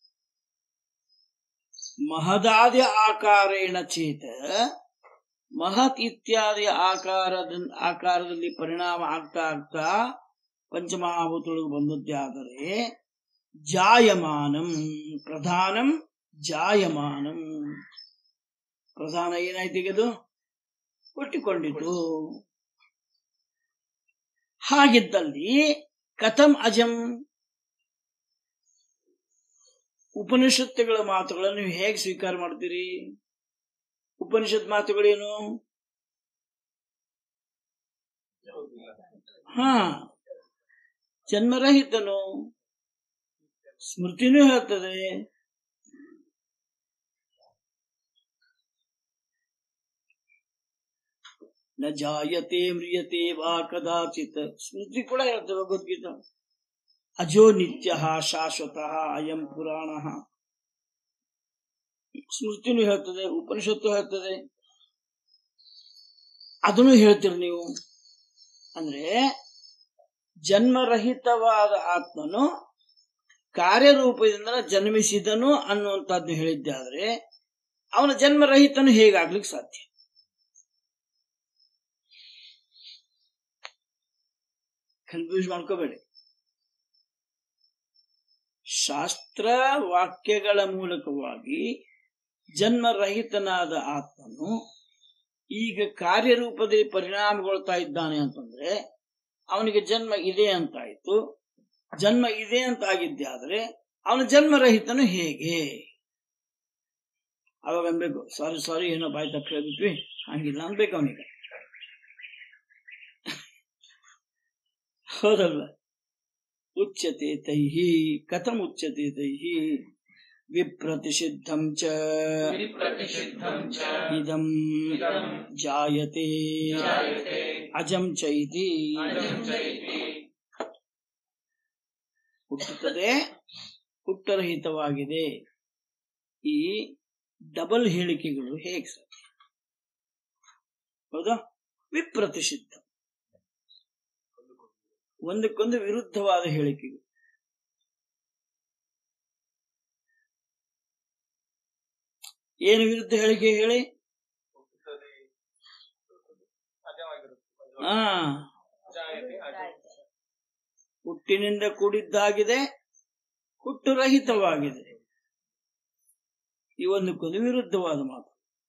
ಮಹದಾದಿ ಆಕಾರೇಣ ಚೇತ ಮಹತ್ ಇತ್ಯಾದಿ ಆಕಾರದ ಆಕಾರದಲ್ಲಿ ಪರಿಣಾಮ ಆಗ್ತಾ ಆಗ್ತಾ ಪಂಚಮಹಾಭೂತಗಳಿಗೆ ಬಂದದ್ದೇ ಆದರೆ ಜಾಯಮಾನಂ ಪ್ರಧಾನಂ ಜಾಯಮಾನಂ ಪ್ರಧಾನ ಏನಾಯ್ತು ಈಗ ಅದು ಹುಟ್ಟಿಕೊಂಡಿತು ಹಾಗಿದ್ದಲ್ಲಿ ಕಥಂ ಅಜಂ ಉಪನಿಷತ್ತುಗಳ ಮಾತುಗಳನ್ನು ನೀವು ಹೇಗೆ ಸ್ವೀಕಾರ ಮಾಡ್ತೀರಿ ಉಪನಿಷತ್ ಮಾತುಗಳೇನು ಹಾ ಜನ್ಮರಹಿತನು ಸ್ಮೃತಿನೂ ಹೇಳ್ತದೆ ನ ಜಾಯತೆ ಮ್ರಿಯತೆ ವಾ ಕದಾಚಿತ್ ಸ್ಮೃತಿ ಕೂಡ ಹೇಳ್ತದೆ ಭಗವದ್ಗೀತಾ ಅಜೋ ನಿತ್ಯ ಶಾಶ್ವತ ಅಯಂ ಪುರಾಣ ಸ್ಮೃತಿನೂ ಹೇಳ್ತದೆ ಉಪನಿಷತ್ತು ಹೇಳ್ತದೆ ಅದನ್ನು ಹೇಳ್ತೀರಿ ನೀವು ಅಂದ್ರೆ ಜನ್ಮರಹಿತವಾದ ಆತ್ಮನು ಕಾರ್ಯರೂಪದಿಂದ ಜನ್ಮಿಸಿದನು ಅನ್ನುವಂಥದ್ದು ಹೇಳಿದ್ದೆ ಆದ್ರೆ ಅವನ ಜನ್ಮರಹಿತನು ಹೇಗಾಗ್ಲಿಕ್ಕೆ ಸಾಧ್ಯ ಕನ್ಫ್ಯೂಸ್ ಮಾಡ್ಕೋಬೇಡಿ ಶಾಸ್ತ್ರ ವಾಕ್ಯಗಳ ಮೂಲಕವಾಗಿ ಜನ್ಮರಹಿತನಾದ ಆತ್ಮನು ಈಗ ಕಾರ್ಯರೂಪದಲ್ಲಿ ಪರಿಣಾಮಗೊಳ್ತಾ ಇದ್ದಾನೆ ಅಂತಂದ್ರೆ ಅವನಿಗೆ ಜನ್ಮ ಇದೆ ಅಂತಾಯ್ತು ಜನ್ಮ ಇದೆ ಅಂತ ಆಗಿದ್ದೆ ಆದ್ರೆ ಅವನ ಜನ್ಮರಹಿತನು ಹೇಗೆ ಅವಾಗ ಅನ್ಬೇಕು ಸಾರಿ ಸಾರಿ ಏನೋ ಬಾಯಿ ತಪ್ಪು ಹೇಳ್ಬಿಟ್ವಿ ಹಂಗಿಲ್ಲ ಅನ್ಬೇಕು ಅವನಿಗೆ ಹೌದಲ್ವ ಉಚ್ಯತೆ ತೈಹಿ ಕಥಂ ಉಚ್ಯತೆ ತೈಹಿ ವಿಪ್ರತಿಷಿದ್ಧಂ ಚ ವಿಪ್ರತಿಷಿದ್ಧಂ ಚ ಇದಂ ಇದಂ ಜಾಯತೆ ಜಾಯತೆ ಅಜಂ ಚ ಇತಿ ಅಜಂ ಚ ಇತಿ ಹುಟ್ಟುತ್ತದೆ ಹುಟ್ಟರಹಿತವಾಗಿದೆ ಈ ಡಬಲ್ ಹೇಳಿಕೆಗಳು ಹೇಗೆ ಸಾಧ್ಯ ಹೌದಾ ವಿಪ್ರತಿಷಿದ್ಧ ಒಂದಕ್ಕೊಂದು ವಿರುದ್ಧವಾದ ಹೇಳಿಕೆಗಳು ಏನು ವಿರುದ್ಧ ಹೇಳಿಕೆ ಹೇಳಿ ಹುಟ್ಟುತ್ತದೆ ಅಜವಾಗಿರುತ್ತೆ ಹಾ ಜಾಯತೆ ಅಜ ಹುಟ್ಟಿನಿಂದ ಕೂಡಿದ್ದಾಗಿದೆ ಹುಟ್ಟುರಹಿತವಾಗಿದೆ ಈ ಒಂದಕ್ಕೊಂದು ವಿರುದ್ಧವಾದ ಮಾತು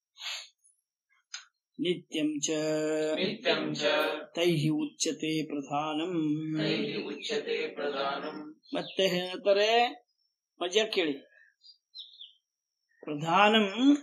ನಿತ್ಯಂ ಚ ನಿತ್ಯಂ ಚ ತೈಹಿ ಉಚ್ಯತೆ ಪ್ರಧಾನಂ ತೈಃ ಉಚ್ಯತೆ ಪ್ರಧಾನಂ ಮತ್ತೆ ಹೇಳ್ತಾರೆ ಮಜಾ ಕೇಳಿ ಪ್ರಧಾನಂ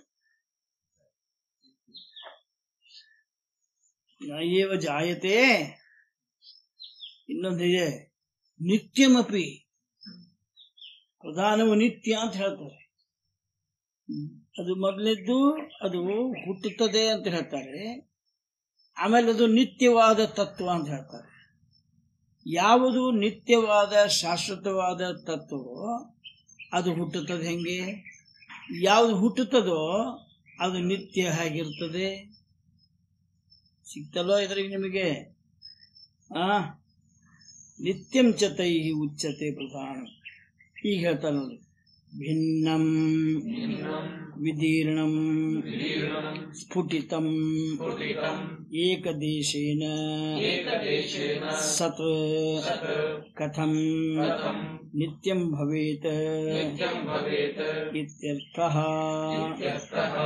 ನಯೇವ ಜಾಯತೆ ಇನ್ನೊಂದಿದೆ ನಿತ್ಯಮಪಿ ಪ್ರಧಾನವು ನಿತ್ಯ ಅಂತ ಹೇಳ್ತಾರೆ ಅದು ಮೊದಲಿದ್ದು ಅದು ಹುಟ್ಟುತ್ತದೆ ಅಂತ ಹೇಳ್ತಾರೆ ಆಮೇಲೆ ಅದು ನಿತ್ಯವಾದ ತತ್ವ ಅಂತ ಹೇಳ್ತಾರೆ ಯಾವುದು ನಿತ್ಯವಾದ ಶಾಶ್ವತವಾದ ತತ್ವವೋ ಅದು ಹುಟ್ಟುತ್ತದೆ ಹೆಂಗೆ ಯಾವುದು ಹುಟ್ಟುತ್ತದೋ ಅದು ನಿತ್ಯ ಹೇಗಿರ್ತದೆ ಸಿಗ್ತಲ್ಲೋ ಇದ್ರಿಗೆ ನಿಮಗೆ ಆ ನಿತ್ಯಂ ಚ ತೈಹಿ ಉಚ್ಯತೆ ಪ್ರಧಾನ ಈಗ ಹೇಳ್ತಾರೆ ನೋಡಿ ಭಿನ್ನಂ ಭಿನ್ನಂ ವಿದೀರ್ಣಂ ವಿದೀರ್ಣಂ ಸ್ಫುಟಿತಂ ಸ್ಫುಟಿತಂ ಏಕದೇಶೇನ ಏಕದೇಶೇನ ಸತ್ ಸತ್ ಕಥಂ ಕಥಂ ನಿತ್ಯಂ ಭವೇತ್ ನಿತ್ಯಂ ಭವೇತ್ ಇತ್ಯರ್ಥಃ ಇತ್ಯರ್ಥಃ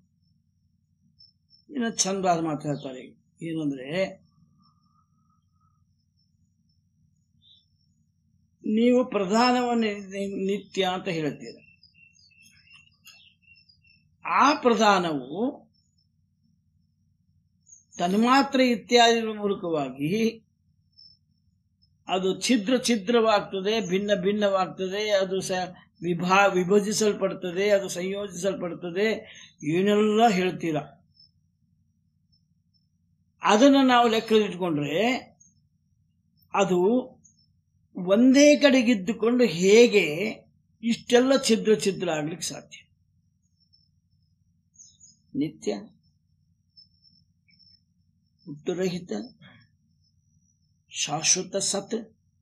ಇನ್ನು ಚಂದಾದ ಮಾತು ಹೇಳ್ತಾರೆ ಏನಂದ್ರೆ ನೀವು ಪ್ರಧಾನವನ್ನು ನಿ- ನಿತ್ಯ ಅಂತ ಹೇಳ್ತೀರ ಆ ಪ್ರಧಾನವು ತನ್ಮಾತ್ರ ಇತ್ಯಾದಿ ಮೂಲಕವಾಗಿ ಅದು ಛಿದ್ರ ಛಿದ್ರವಾಗ್ತದೆ ಭಿನ್ನ ಭಿನ್ನವಾಗ್ತದೆ ಅದು ಸ ವಿಭಾ ವಿಭಜಿಸಲ್ಪಡ್ತದೆ ಅದು ಸಂಯೋಜಿಸಲ್ಪಡ್ತದೆ ಏನೆಲ್ಲ ಹೇಳ್ತೀರಾ ಅದನ್ನು ನಾವು ಲೆಕ್ಕದಲ್ಲಿಟ್ಕೊಂಡ್ರೆ ಅದು ಒಂದೇ ಕಡೆಗಿದ್ದುಕೊಂಡು ಹೇಗೆ ಇಷ್ಟೆಲ್ಲ ಛಿದ್ರ ಛಿದ್ರ ಆಗ್ಲಿಕ್ಕೆ ಸಾಧ್ಯ ನಿತ್ಯ ಹುಟ್ಟುರಹಿತ ಶಾಶ್ವತ ಸತ್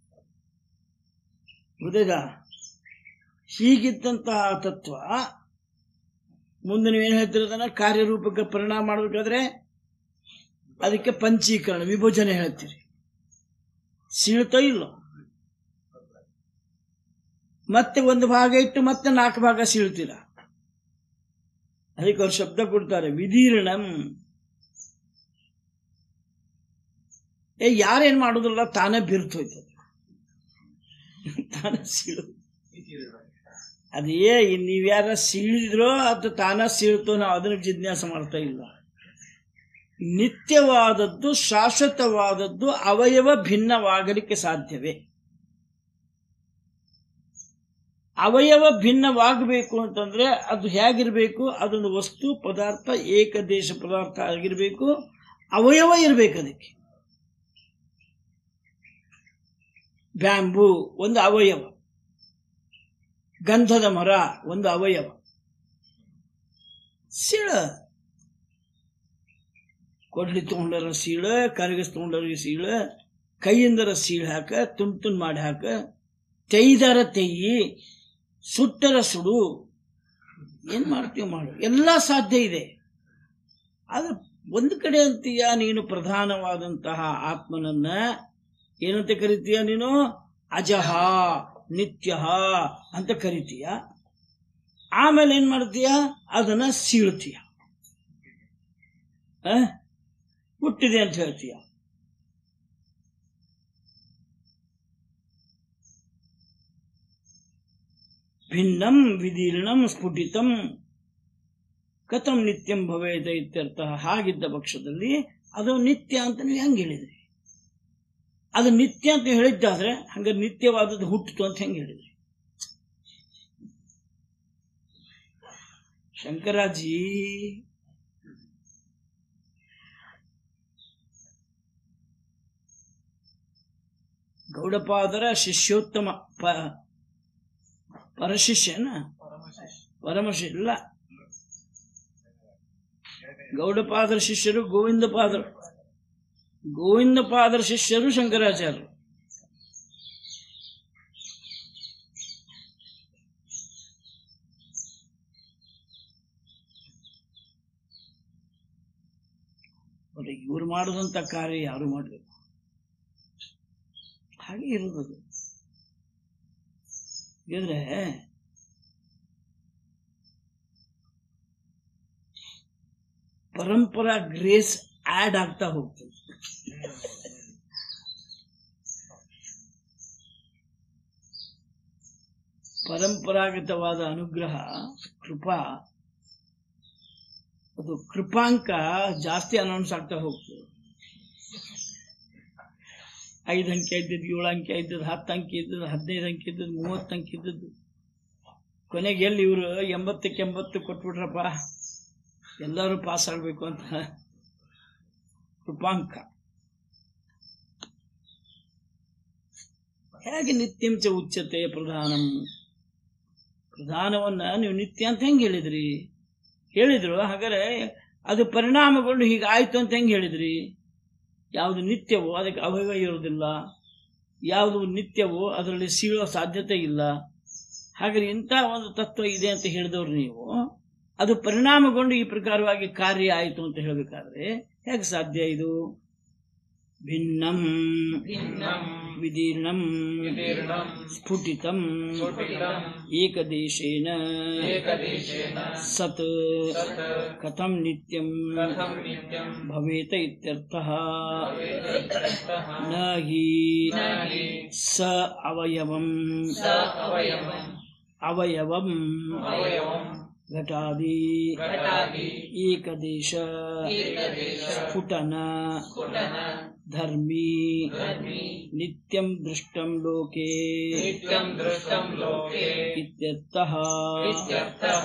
ಹೃದಯ ಹೀಗಿದ್ದಂತಹ ತತ್ವ ಮುಂದೆ ನೀವೇನು ಹೇಳ್ತಿರೋದನ್ನ ಕಾರ್ಯರೂಪಕ್ಕೆ ಪರಿಣಾಮ ಮಾಡಬೇಕಾದ್ರೆ ಅದಕ್ಕೆ ಪಂಚೀಕರಣ ವಿಭಜನೆ ಹೇಳ್ತೀರಿ ಸೀಳ್ತೋ ಇಲ್ಲ ಮತ್ತೆ ಒಂದು ಭಾಗ ಇಟ್ಟು ಮತ್ತೆ ನಾಲ್ಕು ಭಾಗ ಸೀಳ್ತೀರ ಅದಕ್ಕೆ ಅವ್ರು ಶಬ್ದ ಕೊಡ್ತಾರೆ ವಿದೀರ್ಣಂ ಏ ಯಾರೇನ್ ಮಾಡುದಿಲ್ಲ ತಾನೇ ಬಿರ್ತೋಯ್ತದೆ ತಾನೇ ಸೀಳು ಅದೇ ನೀವ್ಯಾರ ಸೀಳಿದ್ರೋ ಅದು ತಾನ ಸೀಳ್ತೋ ನಾವು ಅದನ್ನ ಜಿಜ್ಞಾಸ ಮಾಡ್ತಾ ಇಲ್ಲ ನಿತ್ಯವಾದದ್ದು ಶಾಶ್ವತವಾದದ್ದು ಅವಯವ ಭಿನ್ನವಾಗಲಿಕ್ಕೆ ಸಾಧ್ಯವೇ ಅವಯವ ಭಿನ್ನವಾಗಬೇಕು ಅಂತಂದ್ರೆ ಅದು ಹೇಗಿರಬೇಕು ಅದೊಂದು ವಸ್ತು ಪದಾರ್ಥ ಏಕದೇಶ ಪದಾರ್ಥ ಆಗಿರಬೇಕು ಅವಯವ ಇರಬೇಕು ಅದಕ್ಕೆ ಬ್ಯಾಂಬೂ ಒಂದು ಅವಯವ ಗಂಧದ ಮರ ಒಂದು ಅವಯವ ಸೀಳ ಕೊಡ್ಲಿ ತಗೊಂಡರ ಸೀಳ ಕರಗಿಸ್ ತಗೊಂಡವ್ರಿಗೆ ಸೀಳ ಕೈಯಿಂದರ ಸೀಳ ಹಾಕ ತುಂಡು ತುಂಡು ಮಾಡಿ ಹಾಕ ತೆಯ್ದರ ತೆಯ್ಯಿ ಸುಟ್ಟರ ಸುಡು ಏನ್ ಮಾಡ್ತೀವಿ ಮಾಡು ಎಲ್ಲ ಸಾಧ್ಯ ಇದೆ ಆದ್ರೆ ಒಂದು ಕಡೆ ಅಂತೀಯ ನೀನು ಪ್ರಧಾನವಾದಂತಹ ಆತ್ಮನನ್ನ ಏನಂತ ಕರಿತೀಯ ನೀನು ಅಜಹ ನಿತ್ಯ ಅಂತ ಕರಿತೀಯ ಆಮೇಲೆ ಏನ್ ಮಾಡ್ತೀಯ ಅದನ್ನ ಸೀಳ್ತೀಯ ಆ? ಹುಟ್ಟಿದೆ ಅಂತ ಹೇಳ್ತೀಯ ಭಿನ್ನಂ ವಿದೀರ್ಣಂ ಸ್ಫುಟಿತಂ ಕಥಂ ನಿತ್ಯಂ ಭವೇದ ಇತ್ಯರ್ಥ ಹಾಗಿದ್ದ ಪಕ್ಷದಲ್ಲಿ ಅದು ನಿತ್ಯ ಅಂತ ನೀವು ಹೆಂಗೆ ಹೇಳಿದ್ರಿ ಅದು ನಿತ್ಯ ಅಂತ ನೀವು ಹೇಳಿದ್ದಾದ್ರೆ ಹಂಗ ನಿತ್ಯವಾದದ್ದು ಹುಟ್ಟಿತು ಅಂತ ಹೆಂಗೆ ಹೇಳಿದ್ರಿ ಶಂಕರಾಜಿ ಗೌಡಪಾದರ ಶಿಷ್ಯೋತ್ತಮ ಪ ಪರಶಿಷ್ಯನ ಪರಮಶಿಷ್ಯ ಇಲ್ಲ ಗೌಡಪಾದರ ಶಿಷ್ಯರು ಗೋವಿಂದ ಪಾದರು ಗೋವಿಂದ ಪಾದರ ಶಿಷ್ಯರು ಶಂಕರಾಚಾರ್ಯರು ಬಟ್ ಇವ್ರು ಮಾಡಿದಂತ ಕಾರ್ಯ ಯಾರು ಮಾಡಬೇಕು ಹಾಗೆ ಇರುವುದು ಯಾಕಂದ್ರೆ ಪರಂಪರಾ ಗ್ರೇಸ್ ಆಡ್ ಆಗ್ತಾ ಹೋಗ್ತದೆ ಪರಂಪರಾಗತವಾದ ಅನುಗ್ರಹ ಕೃಪಾ ಅದು ಕೃಪಾಂಕ ಜಾಸ್ತಿ ಅನೌನ್ಸ್ ಆಗ್ತಾ ಹೋಗ್ತದೆ ಐದು ಅಂಕೆ ಇದ್ದದ್ದು ಏಳು ಅಂಕೆ ಇದ್ದದ್ದು ಹತ್ತು ಅಂಕೆ ಇದ್ದದ್ದು ಹದಿನೈದು ಅಂಕೆ ಇದ್ದದ್ದು ಮೂವತ್ತು ಅಂಕೆ ಇದ್ದದ್ದು ಕೊನೆಗೆ ಎಲ್ಲಿ ಇವರು ಎಂಬತ್ತಕ್ಕೆ ಎಂಬತ್ತು ಕೊಟ್ಬಿಟ್ರಪ್ಪ ಎಲ್ಲರೂ ಪಾಸ್ ಆಗಬೇಕು ಅಂತ ಕೃಪಾಂಕ ಹೇಗೆ ನಿತ್ಯಂಚ ಉಚ್ಚತೆ ಪ್ರಧಾನಂ ಪ್ರಧಾನವನ್ನ ನೀವು ನಿತ್ಯ ಅಂತ ಹೆಂಗೆ ಹೇಳಿದ್ರಿ ಹೇಳಿದ್ರು ಹಾಗಾದ್ರೆ ಅದು ಪರಿಣಾಮಗೊಂಡು ಹೀಗಾಯ್ತು ಅಂತ ಹೆಂಗೆ ಹೇಳಿದ್ರಿ ಯಾವುದು ನಿತ್ಯವೋ ಅದಕ್ಕೆ ಅವಯವ ಇರೋದಿಲ್ಲ ಯಾವುದು ನಿತ್ಯವೋ ಅದರಲ್ಲಿ ಸೀಳೋ ಸಾಧ್ಯತೆ ಇಲ್ಲ ಹಾಗಾದ್ರೆ ಇಂಥ ಒಂದು ತತ್ವ ಇದೆ ಅಂತ ಹೇಳಿದವ್ರು ನೀವು ಅದು ಪರಿಣಾಮಗೊಂಡು ಈ ಪ್ರಕಾರವಾಗಿ ಕಾರ್ಯ ಆಯಿತು ಅಂತ ಹೇಳಬೇಕಾದ್ರೆ ಹೇಗೆ ಸಾಧ್ಯ ಇದು ಭಿನ್ನಂ ಭಿನ್ನಂ ವಿದೀರ್ಣಂ ವಿದೀರ್ಣಂ ಸ್ಫುಟಿತಂ ಸ್ಫುಟಿತಂ ಏಕದೇಶೇನ ಏಕದೇಶೇನ ಸತ್ ಸತ್ ಕಥಂ ನಿತ್ಯಂ ಕಥಂ ನಿತ್ಯಂ ಭವೇತ ಇತ್ಯರ್ಥಃ ಭವೇದಿತ್ಯರ್ಥಃ ನ ಹಿ ನ ಹಿ ಸ ಅವಯವಂ ಸ ಅವಯವಂ ಅವಯವಂ ಅವಯವಂ ಘಟಾದಿ ಘಟಾದಿ ಏಕದೇಶ ಏಕದೇಶ ಸ್ಫುಟನ ಸ್ಫುಟನ ಧರ್ಮಿ ಧರ್ಮಿ ನಿತ್ಯಂ ದೃಷ್ಟಂ ಲೋಕೆ ನಿತ್ಯಂ ದೃಷ್ಟಂ ಲೋಕೆ ಇತ್ಯರ್ಥಃ ಇತ್ಯರ್ಥಃ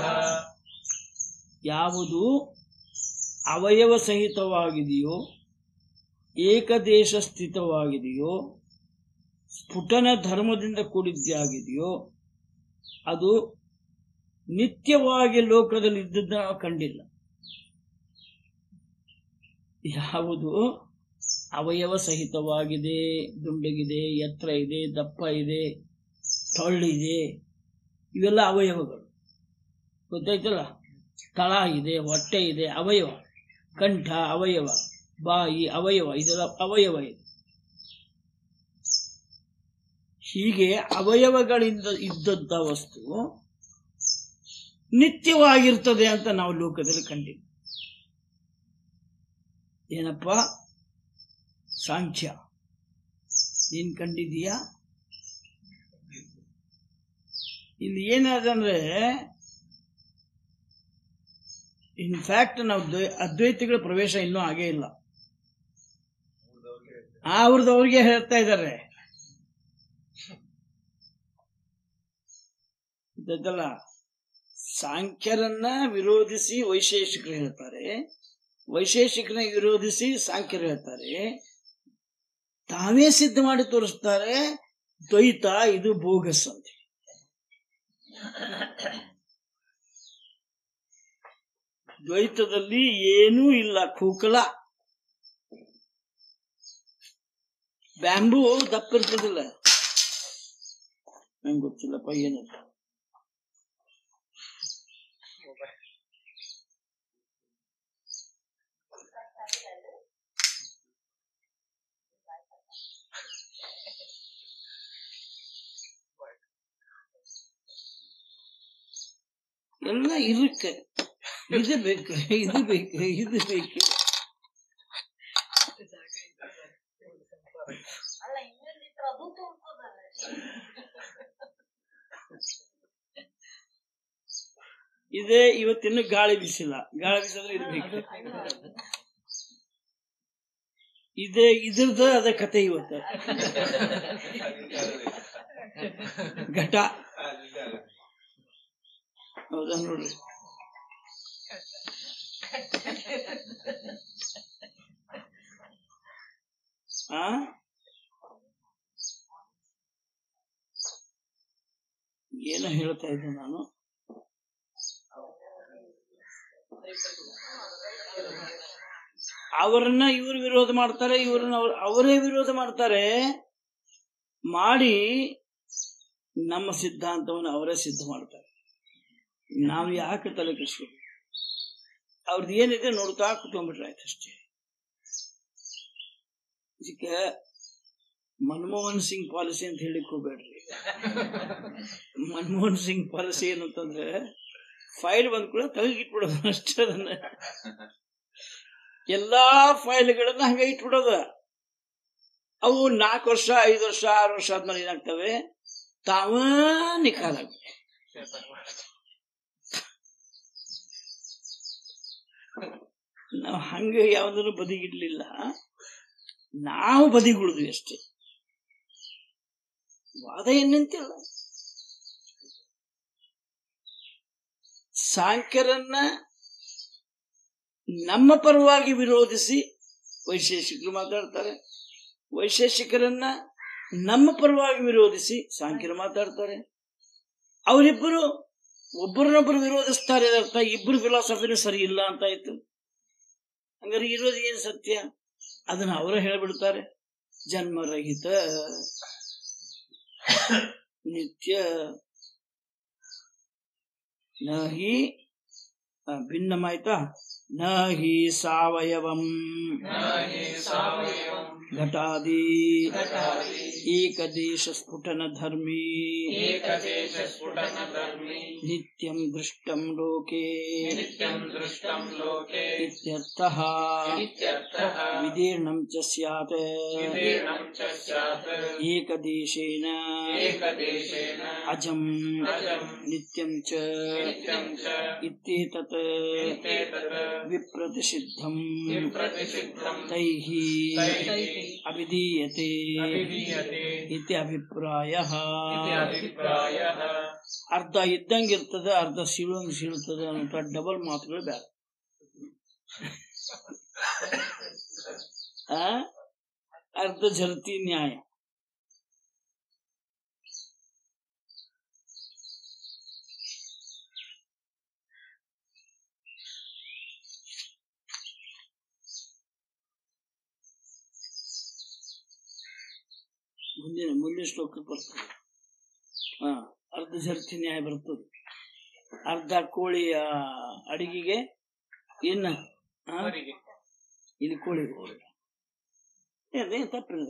ಯಾವುದು ಅವಯವ ಸಹಿತವಾಗಿದೆಯೋ ಏಕದೇಶ ಸ್ಥಿತವಾಗಿದೆಯೋ ಸ್ಫುಟನ ಧರ್ಮದಿಂದ ಕೂಡಿದ್ದಾಗಿದೆಯೋ ಅದು ನಿತ್ಯವಾಗಿ ಲೋಕದಲ್ಲಿ ಇದ್ದದ್ದು ನಾವು ಕಂಡಿಲ್ಲ ಯಾವುದು ಅವಯವ ಸಹಿತವಾಗಿದೆ ದುಂಡಗಿದೆ ಎತ್ತರ ಇದೆ ದಪ್ಪ ಇದೆ ಟೊಳ್ಳಿದೆ ಇವೆಲ್ಲ ಅವಯವಗಳು ಗೊತ್ತಾಯ್ತಲ್ಲ ತಳ ಇದೆ ಹೊಟ್ಟೆ ಇದೆ ಅವಯವ ಕಂಠ ಅವಯವ ಬಾಯಿ ಅವಯವ ಇದೆಲ್ಲ ಅವಯವ ಇದೆ ಹೀಗೆ ಅವಯವಗಳಿಂದ ಇದ್ದಂತ ವಸ್ತು ನಿತ್ಯವಾಗಿರ್ತದೆ ಅಂತ ನಾವು ಲೋಕದಲ್ಲಿ ಕಂಡಿವಿ ಏನಪ್ಪ ಸಾಂಖ್ಯ ಏನ್ ಕಂಡಿದೀಯಾ ಇಲ್ಲಿ ಏನಾದಂದ್ರೆ ಇನ್ಫ್ಯಾಕ್ಟ್ ನಾವು ದ್ವೈ- ಅದ್ವೈತಿಗಳ ಪ್ರವೇಶ ಇನ್ನೂ ಆಗೇ ಇಲ್ಲ ಅವ್ರದವ್ರಿಗೆ ಹೇಳ್ತಾ ಇದ್ದಾರೆ ಗೊತ್ತಲ್ಲ ಸಾಂಖ್ಯರನ್ನ ವಿರೋಧಿಸಿ ವೈಶೇಷಿಕರು ಹೇಳ್ತಾರೆ ವೈಶೇಷಿಕರನ್ನ ವಿರೋಧಿಸಿ ಸಾಂಖ್ಯರು ಹೇಳ್ತಾರೆ ತಾವೇ ಸಿದ್ಧ ಮಾಡಿ ತೋರಿಸ್ತಾರೆ ದ್ವೈತ ಇದು ಬೋಗಸ್ ಅಂತ ದ್ವೈತದಲ್ಲಿ ಏನೂ ಇಲ್ಲ ಕೂಕಲ ಬ್ಯಾಂಬೂ ದಪ್ಪ ಇರ್ತದಿಲ್ಲ ನಂಗೆ ಗೊತ್ತಿಲ್ಲಪ್ಪ ಏನದು ಎಲ್ಲ ಇರುತ್ತೆ ಇದು ಬೇಕು ಇದು ಬೇಕು ಇದು ಬೇಕು ಅಲ್ಲ ಇನ್ನೊಂದಿತ್ತು ಅದು ತುಂಬ್ಕೋದಲ್ಲ ಇದೇ ಇವತ್ತಿನ್ನು ಗಾಳಿ ಬಿಸಿಲ್ಲ ಗಾಳಿ ಬಿಸಿದ್ರೆ ಇದು ಬೇಕು ಇದೇ ಇದ್ರದ್ದು ಅದ ಕತೆ ಇವತ್ತು ಘಟ ಹೌದಾ ನೋಡ್ರಿ ಆ ಏನು ಹೇಳ್ತಾ ಇದ್ದೆ ನಾನು ಅವರನ್ನ ಇವರು ವಿರೋಧ ಮಾಡ್ತಾರೆ ಇವ್ರನ್ನ ಅವ್ರ- ಅವರೇ ವಿರೋಧ ಮಾಡ್ತಾರೆ ಮಾಡಿ ನಮ್ಮ ಸಿದ್ಧಾಂತವನ್ನು ಅವರೇ ಸಿದ್ಧ ಮಾಡ್ತಾರೆ ನಾವು ಯಾಕೆ ತಲೆ ಕೆಡಿಸ್ಬೇಕು ಅವ್ರದ್ದು ಏನಿದೆ ನೋಡ್ತಾ ಕುತ್ಕೊಂಡ್ಬಿಟ್ರೆ ಆಯ್ತು ಅಷ್ಟೇ ಇದಕ್ಕೆ ಮನಮೋಹನ್ ಸಿಂಗ್ ಪಾಲಿಸಿ ಅಂತ ಹೇಳಿಕ್ ಹೋಗ್ಬೇಡ್ರಿ ಮನಮೋಹನ್ ಸಿಂಗ್ ಪಾಲಿಸಿ ಏನಂತಂದ್ರೆ ಫೈಲ್ ಬಂದ್ ಕೂಡ ತೆಗೆದಿಟ್ಬಿಡೋದು ಅಷ್ಟೇ ಅದನ್ನ ಎಲ್ಲಾ ಫೈಲ್ಗಳನ್ನ ಹಂಗೆ ಇಟ್ಬಿಡೋದು ಅವು ನಾಲ್ಕು ವರ್ಷ ಐದು ವರ್ಷ ಆರು ವರ್ಷ ಆದ್ಮೇಲೆ ಏನಾಗ್ತವೆ ತಾವ ನಿಖಾಲ ನಾವು ಹಂಗೆ ಯಾವ್ದನ್ನು ಬದಿಗಿಡ್ಲಿಲ್ಲ ನಾವು ಬದಿಗುಳಿದ್ವಿ ಅಷ್ಟೇ ವಾದ ಏನಂತಿಲ್ಲ ಸಾಂಖ್ಯರನ್ನ ನಮ್ಮ ಪರವಾಗಿ ವಿರೋಧಿಸಿ ವೈಶೇಷಿಕರು ಮಾತಾಡ್ತಾರೆ ವೈಶೇಷಿಕರನ್ನ ನಮ್ಮ ಪರವಾಗಿ ವಿರೋಧಿಸಿ ಸಾಂಖ್ಯರು ಮಾತಾಡ್ತಾರೆ ಅವರಿಬ್ಬರು ಒಬ್ಬರನ್ನೊಬ್ಬರು ವಿರೋಧಿಸ್ತಾರೆ ಅರ್ಥ ಇಬ್ಬರು ಫಿಲಾಸಫಿನೂ ಸರಿ ಇಲ್ಲ ಅಂತ ಆಯ್ತು ಹಂಗಾರೆ ಇರೋದು ಏನ್ ಸತ್ಯ ಅದನ್ನ ಅವರೇ ಹೇಳ್ಬಿಡ್ತಾರೆ ಜನ್ಮರಹಿತ ನಿತ್ಯ ನ ಹಿ ಆ, ಭಿನ್ನಮಾಯ್ತಾ ನ ಹಿ ಸಾವಯವಂ हि सावयवम् ಘಟಾದಿ घटादि ಏಕದೇಶ ಸ್ಫುಟನ ಧರ್ಮೀ एकदेशस्फुटनधर्मी ನಿತ್ಯಂ ದೃಷ್ಟಂ ಲೋಕೆ नित्यम् दृष्टम् लोके ಇತ್ಯರ್ಥಃ इत्यर्थः ವಿದೀರ್ಣಂ ಚ ಸ್ಯಾತ್ विदीर्णम् च स्यात् ಏಕದೇಶೇನ एकदेशेन ಅಜಂ अजम् ನಿತ್ಯಂ ಚ नित्यम् च ಇತ್ಯೇತತ್ इत्येतत् ವಿಪ್ರತಿಷಿದ್ಧಂ विप्रतिषिद्धम् ತೈಃ तैः ಅಭಿಧೀಯತೆ अभिधीयते ಇತಿ ಅಭಿಪ್ರಾಯ इति अभिप्रायः ಅರ್ಧ ಇದ್ದಂಗಿರ್ತದೆ ಅರ್ಧ ಸೀಳುವಂಗ್ ಸೀಳುತ್ತದೆ ಅಂತ ಡಬಲ್ ಮಾತುಗಳು ಬೇಡ ಆ? ಅರ್ಧ ಜರತಿ ನ್ಯಾಯ ಮುಂದಿನ ಮುಂದಿನ ಶ್ಲೋಕ ಬರ್ತದೆ ಹಾ ಅರ್ಧ ಜರ್ತಿ ನ್ಯಾಯ ಬರ್ತದೆ ಅರ್ಧ ಕೋಳಿಯ ಅಡಿಗೆಗೆ ಇನ್ನ ಆ? ಇಲ್ಲಿ ಕೋಳಿ ಏನ್ ತಪ್ಪಿಲ್ಲ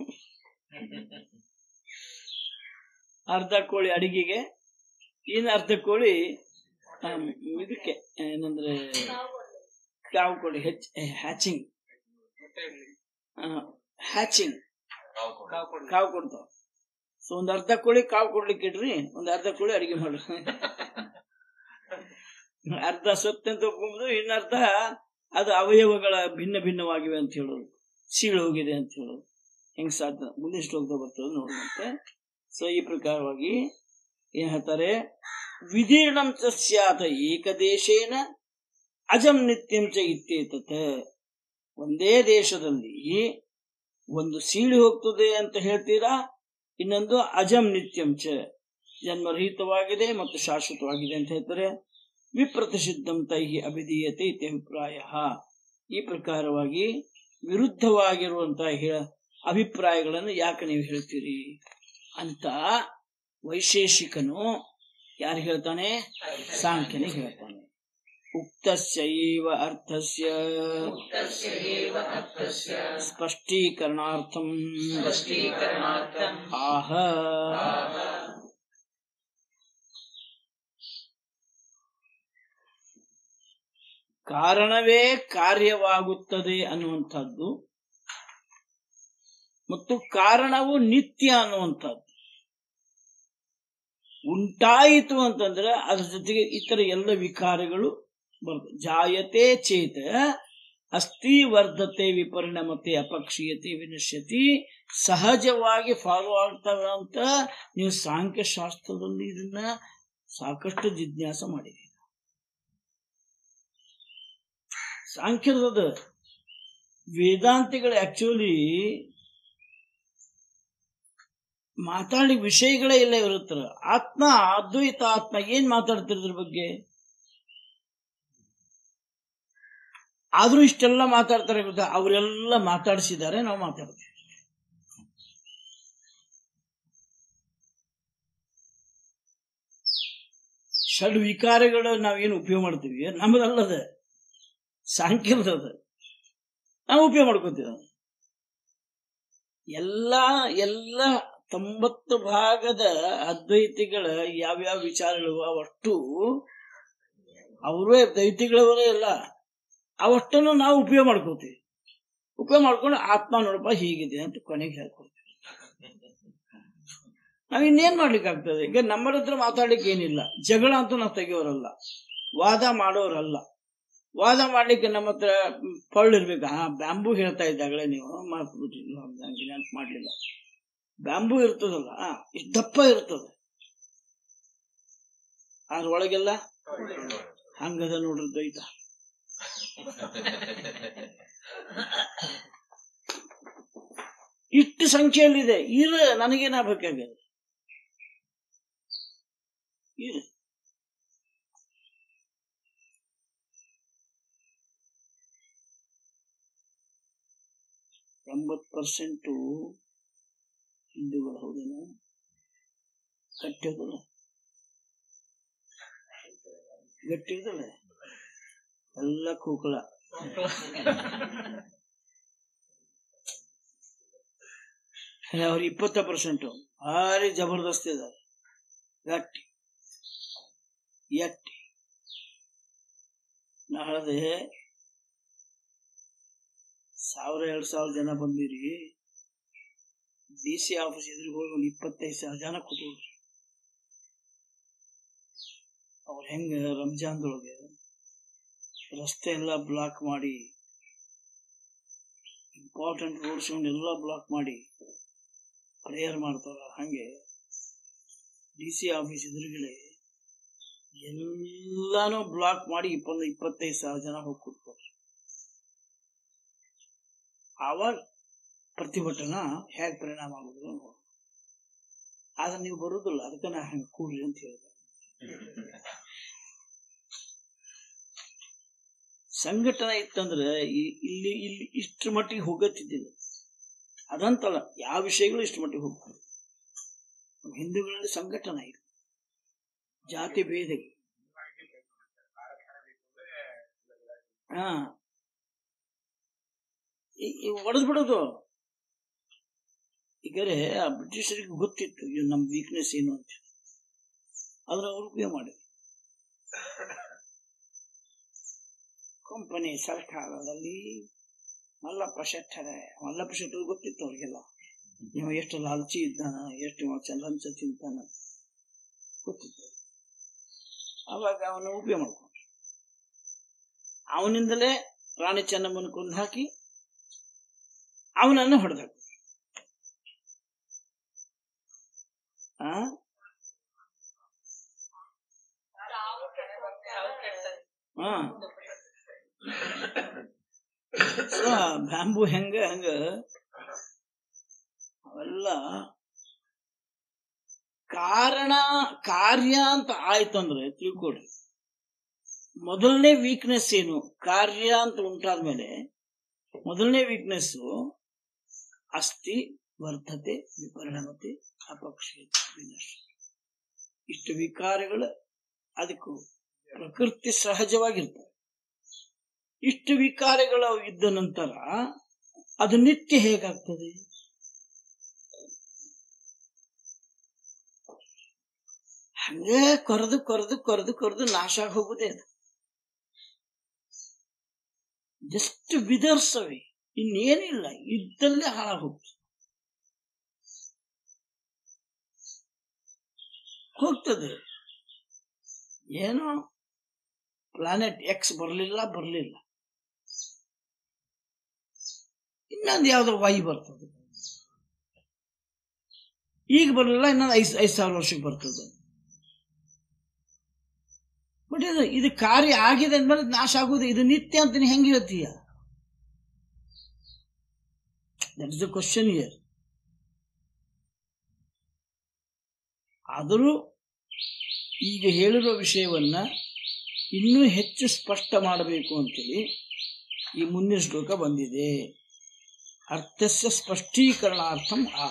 ಅರ್ಧ ಕೋಳಿ ಅಡಿಗೆಗೆ ಇನ್ನು ಅರ್ಧ ಕೋಳಿ ಆ, ಇದಕ್ಕೆ ಏನಂದ್ರೆ ಕಾವು ಕೋಳಿ ಹೆಚ್ಚ ಹ್ಯಾಚಿಂಗ್ ಹ್ಯಾಚಿಂಗ್ ಕಾವು ಕೊಡ್ತಾವ ಸೊ ಒಂದ್ ಅರ್ಧ ಕೋಳಿ ಕಾವು ಕೊಡ್ಲಿಕ್ಕೆ ಇಡ್ರಿ ಒಂದ್ ಅರ್ಧ ಕೋಳಿ ಅಡಿಗೆ ಮಾಡ್ರಿ ಅರ್ಧ ಸೊತ್ತೆ ಅಂತ ಒಪ್ಕೊಂಬುದು ಇನ್ನರ್ಧ ಅದು ಅವಯವಗಳ ಭಿನ್ನ ಭಿನ್ನವಾಗಿವೆ ಅಂತ ಹೇಳೋದು ಸೀಳು ಹೋಗಿದೆ ಅಂತ ಹೇಳೋದು ಹೆಂಗ್ ಸಾಧ್ಯ ಮುಂದಿನ ಶ್ಲೋಕದಾಗ ಬರ್ತದೆ ನೋಡುವಂತೆ ಸೊ ಈ ಪ್ರಕಾರವಾಗಿ ಏನ್ ಹೇಳ್ತಾರೆ ವಿದೀರ್ಣಂ ಚ ಸ್ಯಾತ ಏಕದೇಶೇನ ಅಜಂ ನಿತ್ಯಂ ಚ ಇತ್ಯೇತತ್ ಒಂದೇ ದೇಶದಲ್ಲಿ ಒಂದು ಸೀಳಿ ಹೋಗ್ತದೆ ಅಂತ ಹೇಳ್ತೀರಾ ಇನ್ನೊಂದು ಅಜಂ ನಿತ್ಯಂ ಚ ಜನ್ಮರಹಿತವಾಗಿದೆ ಮತ್ತು ಶಾಶ್ವತವಾಗಿದೆ ಅಂತ ಹೇಳ್ತಾರೆ ವಿಪ್ರತಿಷಿದ್ಧಂ ತೈಹಿ ಅಭಿಧೀಯತೆ ಇತಿ ಅಭಿಪ್ರಾಯ ಈ ಪ್ರಕಾರವಾಗಿ ವಿರುದ್ಧವಾಗಿರುವಂತಹ ಹೇಳ ಅಭಿಪ್ರಾಯಗಳನ್ನು ಯಾಕೆ ನೀವು ಹೇಳ್ತೀರಿ ಅಂತ ವೈಶೇಷಿಕನು ಯಾರು ಹೇಳ್ತಾನೆ ಸಾಂಖ್ಯನಿಗೆ ಹೇಳ್ತಾನೆ ಉಕ್ತಸ್ಯೈವ ಅರ್ಥಸ್ಯ उक्तस्य एव अर्थस्य ಸ್ಪಷ್ಟೀಕರಣಾರ್ಥಂ स्पष्टीकरणार्थम् ಆಹ आह ಕಾರಣವೇ ಕಾರ್ಯವಾಗುತ್ತದೆ ಅನ್ನುವಂಥದ್ದು ಮತ್ತು ಕಾರಣವು ನಿತ್ಯ ಅನ್ನುವಂಥದ್ದು ಉಂಟಾಯಿತು ಅಂತಂದ್ರೆ ಅದ್ರ ಜೊತೆಗೆ ಇತರ ಎಲ್ಲ ವಿಕಾರಗಳು ಬರ್ತವೆ ಜಾಯತೆ ಚೇತ ಅಸ್ಥಿ ವರ್ಧತೆ ವಿಪರಿಣಮತೆ ಅಪಕ್ಷೀಯತೆ ವಿನಶ್ಯತಿ ಸಹಜವಾಗಿ ಫಾಲೋ ಆಗ್ತವೆ ಅಂತ ನೀವು ಸಾಂಖ್ಯ ಶಾಸ್ತ್ರದಲ್ಲಿ ಇದನ್ನ ಸಾಕಷ್ಟು ಜಿಜ್ಞಾಸ ಮಾಡಿದೆ ಸಾಂಖ್ಯದ ವೇದಾಂತಿಗಳು ಆಕ್ಚುಲಿ ಮಾತಾಡಿ ವಿಷಯಗಳೇ ಇಲ್ಲ ಇವ್ರ ಹತ್ರ ಆತ್ಮ ಅದ್ವೈತ ಆತ್ಮ ಏನ್ ಮಾತಾಡ್ತಿರೋದ್ರ ಬಗ್ಗೆ ಆದ್ರೂ ಇಷ್ಟೆಲ್ಲ ಮಾತಾಡ್ತಾರೆ ಗೊತ್ತಾ ಅವರೆಲ್ಲ ಮಾತಾಡಿಸಿದ್ದಾರೆ ನಾವು ಮಾತಾಡ್ತೀವಿ ಷಡ್ ವಿಕಾರಗಳು ನಾವೇನು ಉಪಯೋಗ ಮಾಡ್ತೀವಿ ನಮ್ಮದಲ್ಲದ ಸಾಂಖ್ಯದ ನಾವು ಉಪಯೋಗ ಮಾಡ್ಕೋತೀವಿ ಎಲ್ಲ ಎಲ್ಲ ತೊಂಬತ್ತು ಭಾಗದ ಅದ್ವೈತಿಗಳ ಯಾವ್ಯಾವ ವಿಚಾರಗಳು ಅವಷ್ಟು ಅವರೇ ದೈತಿಗಳವರೇ ಇಲ್ಲ ಅವಷ್ಟನ್ನು ನಾವು ಉಪಯೋಗ ಮಾಡ್ಕೋತೀವಿ ಉಪಯೋಗ ಮಾಡ್ಕೊಂಡು ಆತ್ಮ ನೋಡಪ್ಪ ಹೀಗಿದೆ ಅಂತ ಕೊನೆಗೆ ಹೇಳ್ಕೊಡ್ತೀವಿ ನಾವ್ ಇನ್ನೇನ್ ಮಾಡ್ಲಿಕ್ಕಾಗ್ತದೆ ಈಗ ನಮ್ಮ ಹತ್ರ ಮಾತಾಡ್ಲಿಕ್ಕೆ ಏನಿಲ್ಲ ಜಗಳ ಅಂತೂ ನಾವು ತೆಗಿಯೋರಲ್ಲ ವಾದ ಮಾಡೋರಲ್ಲ ವಾದ ಮಾಡ್ಲಿಕ್ಕೆ ನಮ್ಮ ಹತ್ರ ಪಳ್ಳಿರ್ಬೇಕು ಹಾ ಬ್ಯಾಂಬು ಹೇಳ್ತಾ ಇದ್ದಾಗಲೇ ನೀವು ಮಾಡ್ಬಿಟ್ಟಿ ನೆನಪು ಮಾಡ್ಲಿಲ್ಲ ಬ್ಯಾಂಬು ಇರ್ತದಲ್ಲ ಆ, ಇಷ್ಟ್ ದಪ್ಪ ಇರ್ತದೆ ಅದ್ರೊಳಗೆಲ್ಲ ಹಂಗದ ನೋಡ್ರಿ ದ್ವೈತ ಇಷ್ಟು ಸಂಖ್ಯೆಯಲ್ಲಿದೆ ಇರ ನನಗೇನಾಗಬೇಕಾಗಿದೆ ಇರು ಎಂಬತ್ತು ಪರ್ಸೆಂಟು ಹಿಂದೂಗಳು ಹೌದೇನೋ ಗಟ್ಟಿರ್ತಲ್ಲ ಗಟ್ಟಿರ್ತಲ್ಲ ಎಲ್ಲ ಕೂಕಳ ಅವ್ರು ಇಪ್ಪತ್ತ ಪರ್ಸೆಂಟು ಭಾರಿ ಜಬರ್ದಸ್ತ್ ಇದ್ದಾರೆ ಗಟ್ಟಿ ಎಟ್ಟಿ ನಾ ಹೇಳ್ದೆ ಸಾವಿರ ಎರಡ್ ಸಾವಿರ ಜನ ಬಂದಿರಿ ಡಿ ಸಿ ಆಫೀಸ್ ಎದುರಿಗೆ ಹೋಗಿ ಒಂದು ಇಪ್ಪತ್ತೈದು ಸಾವಿರ ಜನ ಕೂತ್ಕೊಳ್ರಿ ಅವ್ರು ಹೆಂಗ ರಂಜಾನ್ದೊಳಗೆ ರಸ್ತೆ ಎಲ್ಲ ಬ್ಲಾಕ್ ಮಾಡಿ ಇಂಪಾರ್ಟೆಂಟ್ ರೋಡ್ಸ್ ಎಲ್ಲ ಬ್ಲಾಕ್ ಮಾಡಿ ಪ್ರೇಯರ್ ಮಾಡ್ತಾರ ಹಂಗೆ ಡಿ ಸಿ ಆಫೀಸ್ ಎದುರುಗಡೆ ಎಲ್ಲಾನು ಬ್ಲಾಕ್ ಮಾಡಿ ಇಪ್ಪತ್ತು ಇಪ್ಪತ್ತೈದು ಸಾವಿರ ಜನ ಹೋಗಿ ಕೂತ್ಕೊಳ್ರಿ ಆವಾಗ ಪ್ರತಿಭಟನಾ ಹೇಗೆ ಪರಿಣಾಮ ಆಗುದು ಆದ್ರೆ ನೀವು ಬರುದಿಲ್ಲ ಅದಕ್ಕೆ ನಾ ಹಂಗೆ ಕೂಡ್ರಿ ಅಂತ ಹೇಳಿದೆ ಸಂಘಟನೆ ಇತ್ತಂದ್ರೆ ಈ- ಇಲ್ಲಿ ಇಲ್ಲಿ ಇಷ್ಟ್ರ ಮಟ್ಟಿಗೆ ಹೋಗತ್ತಿದ್ದಿಲ್ಲ ಅದಂತಲ್ಲ ಯಾವ ವಿಷಯಗಳು ಇಷ್ಟು ಮಟ್ಟಿಗೆ ಹೋಗ್ತದೆ ಹಿಂದೂಗಳಲ್ಲಿ ಸಂಘಟನೆ ಇದೆ ಜಾತಿ ಭೇದ ಹಾ ಒಡೆದು ಬಿಡೋದು ಈಗರೆ ಆ ಬ್ರಿಟಿಷರಿಗೆ ಗೊತ್ತಿತ್ತು ಇದು ನಮ್ ವೀಕ್ನೆಸ್ ಏನು ಅಂತ ಆದ್ರೆ ಅವ್ರು ಉಪಯೋಗ ಮಾಡಿದ್ರು ಕಂಪನಿ ಸರ್ಕಾರದಲ್ಲಿ ಮಲ್ಲಪ್ಪ ಶೆಟ್ಟರೆ ಮಲ್ಲಪ್ಪ ಶೆಟ್ಟರ್ ಗೊತ್ತಿತ್ತು ಅವ್ರಿಗೆಲ್ಲ ನೀವು ಎಷ್ಟು ಲಾಲ್ಚಿ ಇದ್ದಾನ ಎಷ್ಟು ಇವ ಚ- ಲಂಚ ತಿಂತಾನ ಗೊತ್ತಿತ್ತು ಅವಾಗ ಅವನು ಉಪಯೋಗ ಮಾಡ್ಕೊಂಡ ಅವನಿಂದಲೇ ರಾಣಿ ಚೆನ್ನಮ್ಮನ ಕೊಂದು ಹಾಕಿ ಅವನನ್ನು ಹೊಡೆದ ಆ ಹಾ ಸೊ ಬ್ಯಾಂಬು ಹೆಂಗ ಹಂಗ ಅವೆಲ್ಲ ಕಾರಣ ಕಾರ್ಯ ಅಂತ ಆಯ್ತಂದ್ರೆ ತಿಳ್ಕೊಡ್ರಿ ಮೊದಲನೇ ವೀಕ್ನೆಸ್ ಏನು ಕಾರ್ಯ ಅಂತ ಉಂಟಾದ್ಮೇಲೆ ಮೊದಲನೇ ವೀಕ್ನೆಸ್ ಅಸ್ಥಿ ವರ್ಧತೆ ವಿಪರಿಣಮತೆ ಅಪಕ್ಷೇತ ವಿನಶ ಇಷ್ಟು ವಿಕಾರಗಳು ಅದಕ್ಕೂ ಪ್ರಕೃತಿ ಸಹಜವಾಗಿರ್ತವೆ ಇಷ್ಟು ವಿಕಾರಗಳು ಇದ್ದ ನಂತರ ಅದು ನಿತ್ಯ ಹೇಗಾಗ್ತದೆ ಹಂಗೆ ಕೊರೆದು ಕೊರೆದು ಕೊರೆದು ಕೊರೆದು ನಾಶ ಆಗಿ ಹೋಗುದೇ ಅದು ಜಸ್ಟ್ ವಿದರ್ಸವೆ ಇನ್ನೇನಿಲ್ಲ ಇದ್ದಲ್ಲೇ ಹಾಳಾಗಿ ಹೋಗ್ತದೆ ಹೋಗ್ತದೆ ಏನೋ ಪ್ಲಾನೆಟ್ ಎಕ್ಸ್ ಬರಲಿಲ್ಲ ಬರಲಿಲ್ಲ ಇನ್ನೊಂದು ಯಾವ್ದೋ ವಾಯು ಬರ್ತದೆ ಈಗ ಬರಲಿಲ್ಲ ಇನ್ನೊಂದು ಐದು ಐದು ಸಾವಿರ ವರ್ಷಕ್ಕೆ ಬರ್ತದೆ ಬಟ್ ಇದು ಇದು ಕಾರ್ಯ ಆಗಿದೆ ಅಂದ್ಮೇಲೆ ನಾಶ ಆಗುದು ಇದು ನಿತ್ಯ ಅಂತ ನೀ ಹೆಂಗೆ ಹೇಳ್ತೀಯ that is the question here ಆದರೂ ಈಗ ಹೇಳಿರೋ ವಿಷಯವನ್ನ ಇನ್ನೂ ಹೆಚ್ಚು ಸ್ಪಷ್ಟ ಮಾಡಬೇಕು ಅಂತೇಳಿ ಈ ಮುಂದಿನ ಶ್ಲೋಕ ಬಂದಿದೆ ಅರ್ಥಸ್ಯ ಸ್ಪಷ್ಟೀಕರಣಾರ್ಥಂ ಆಹ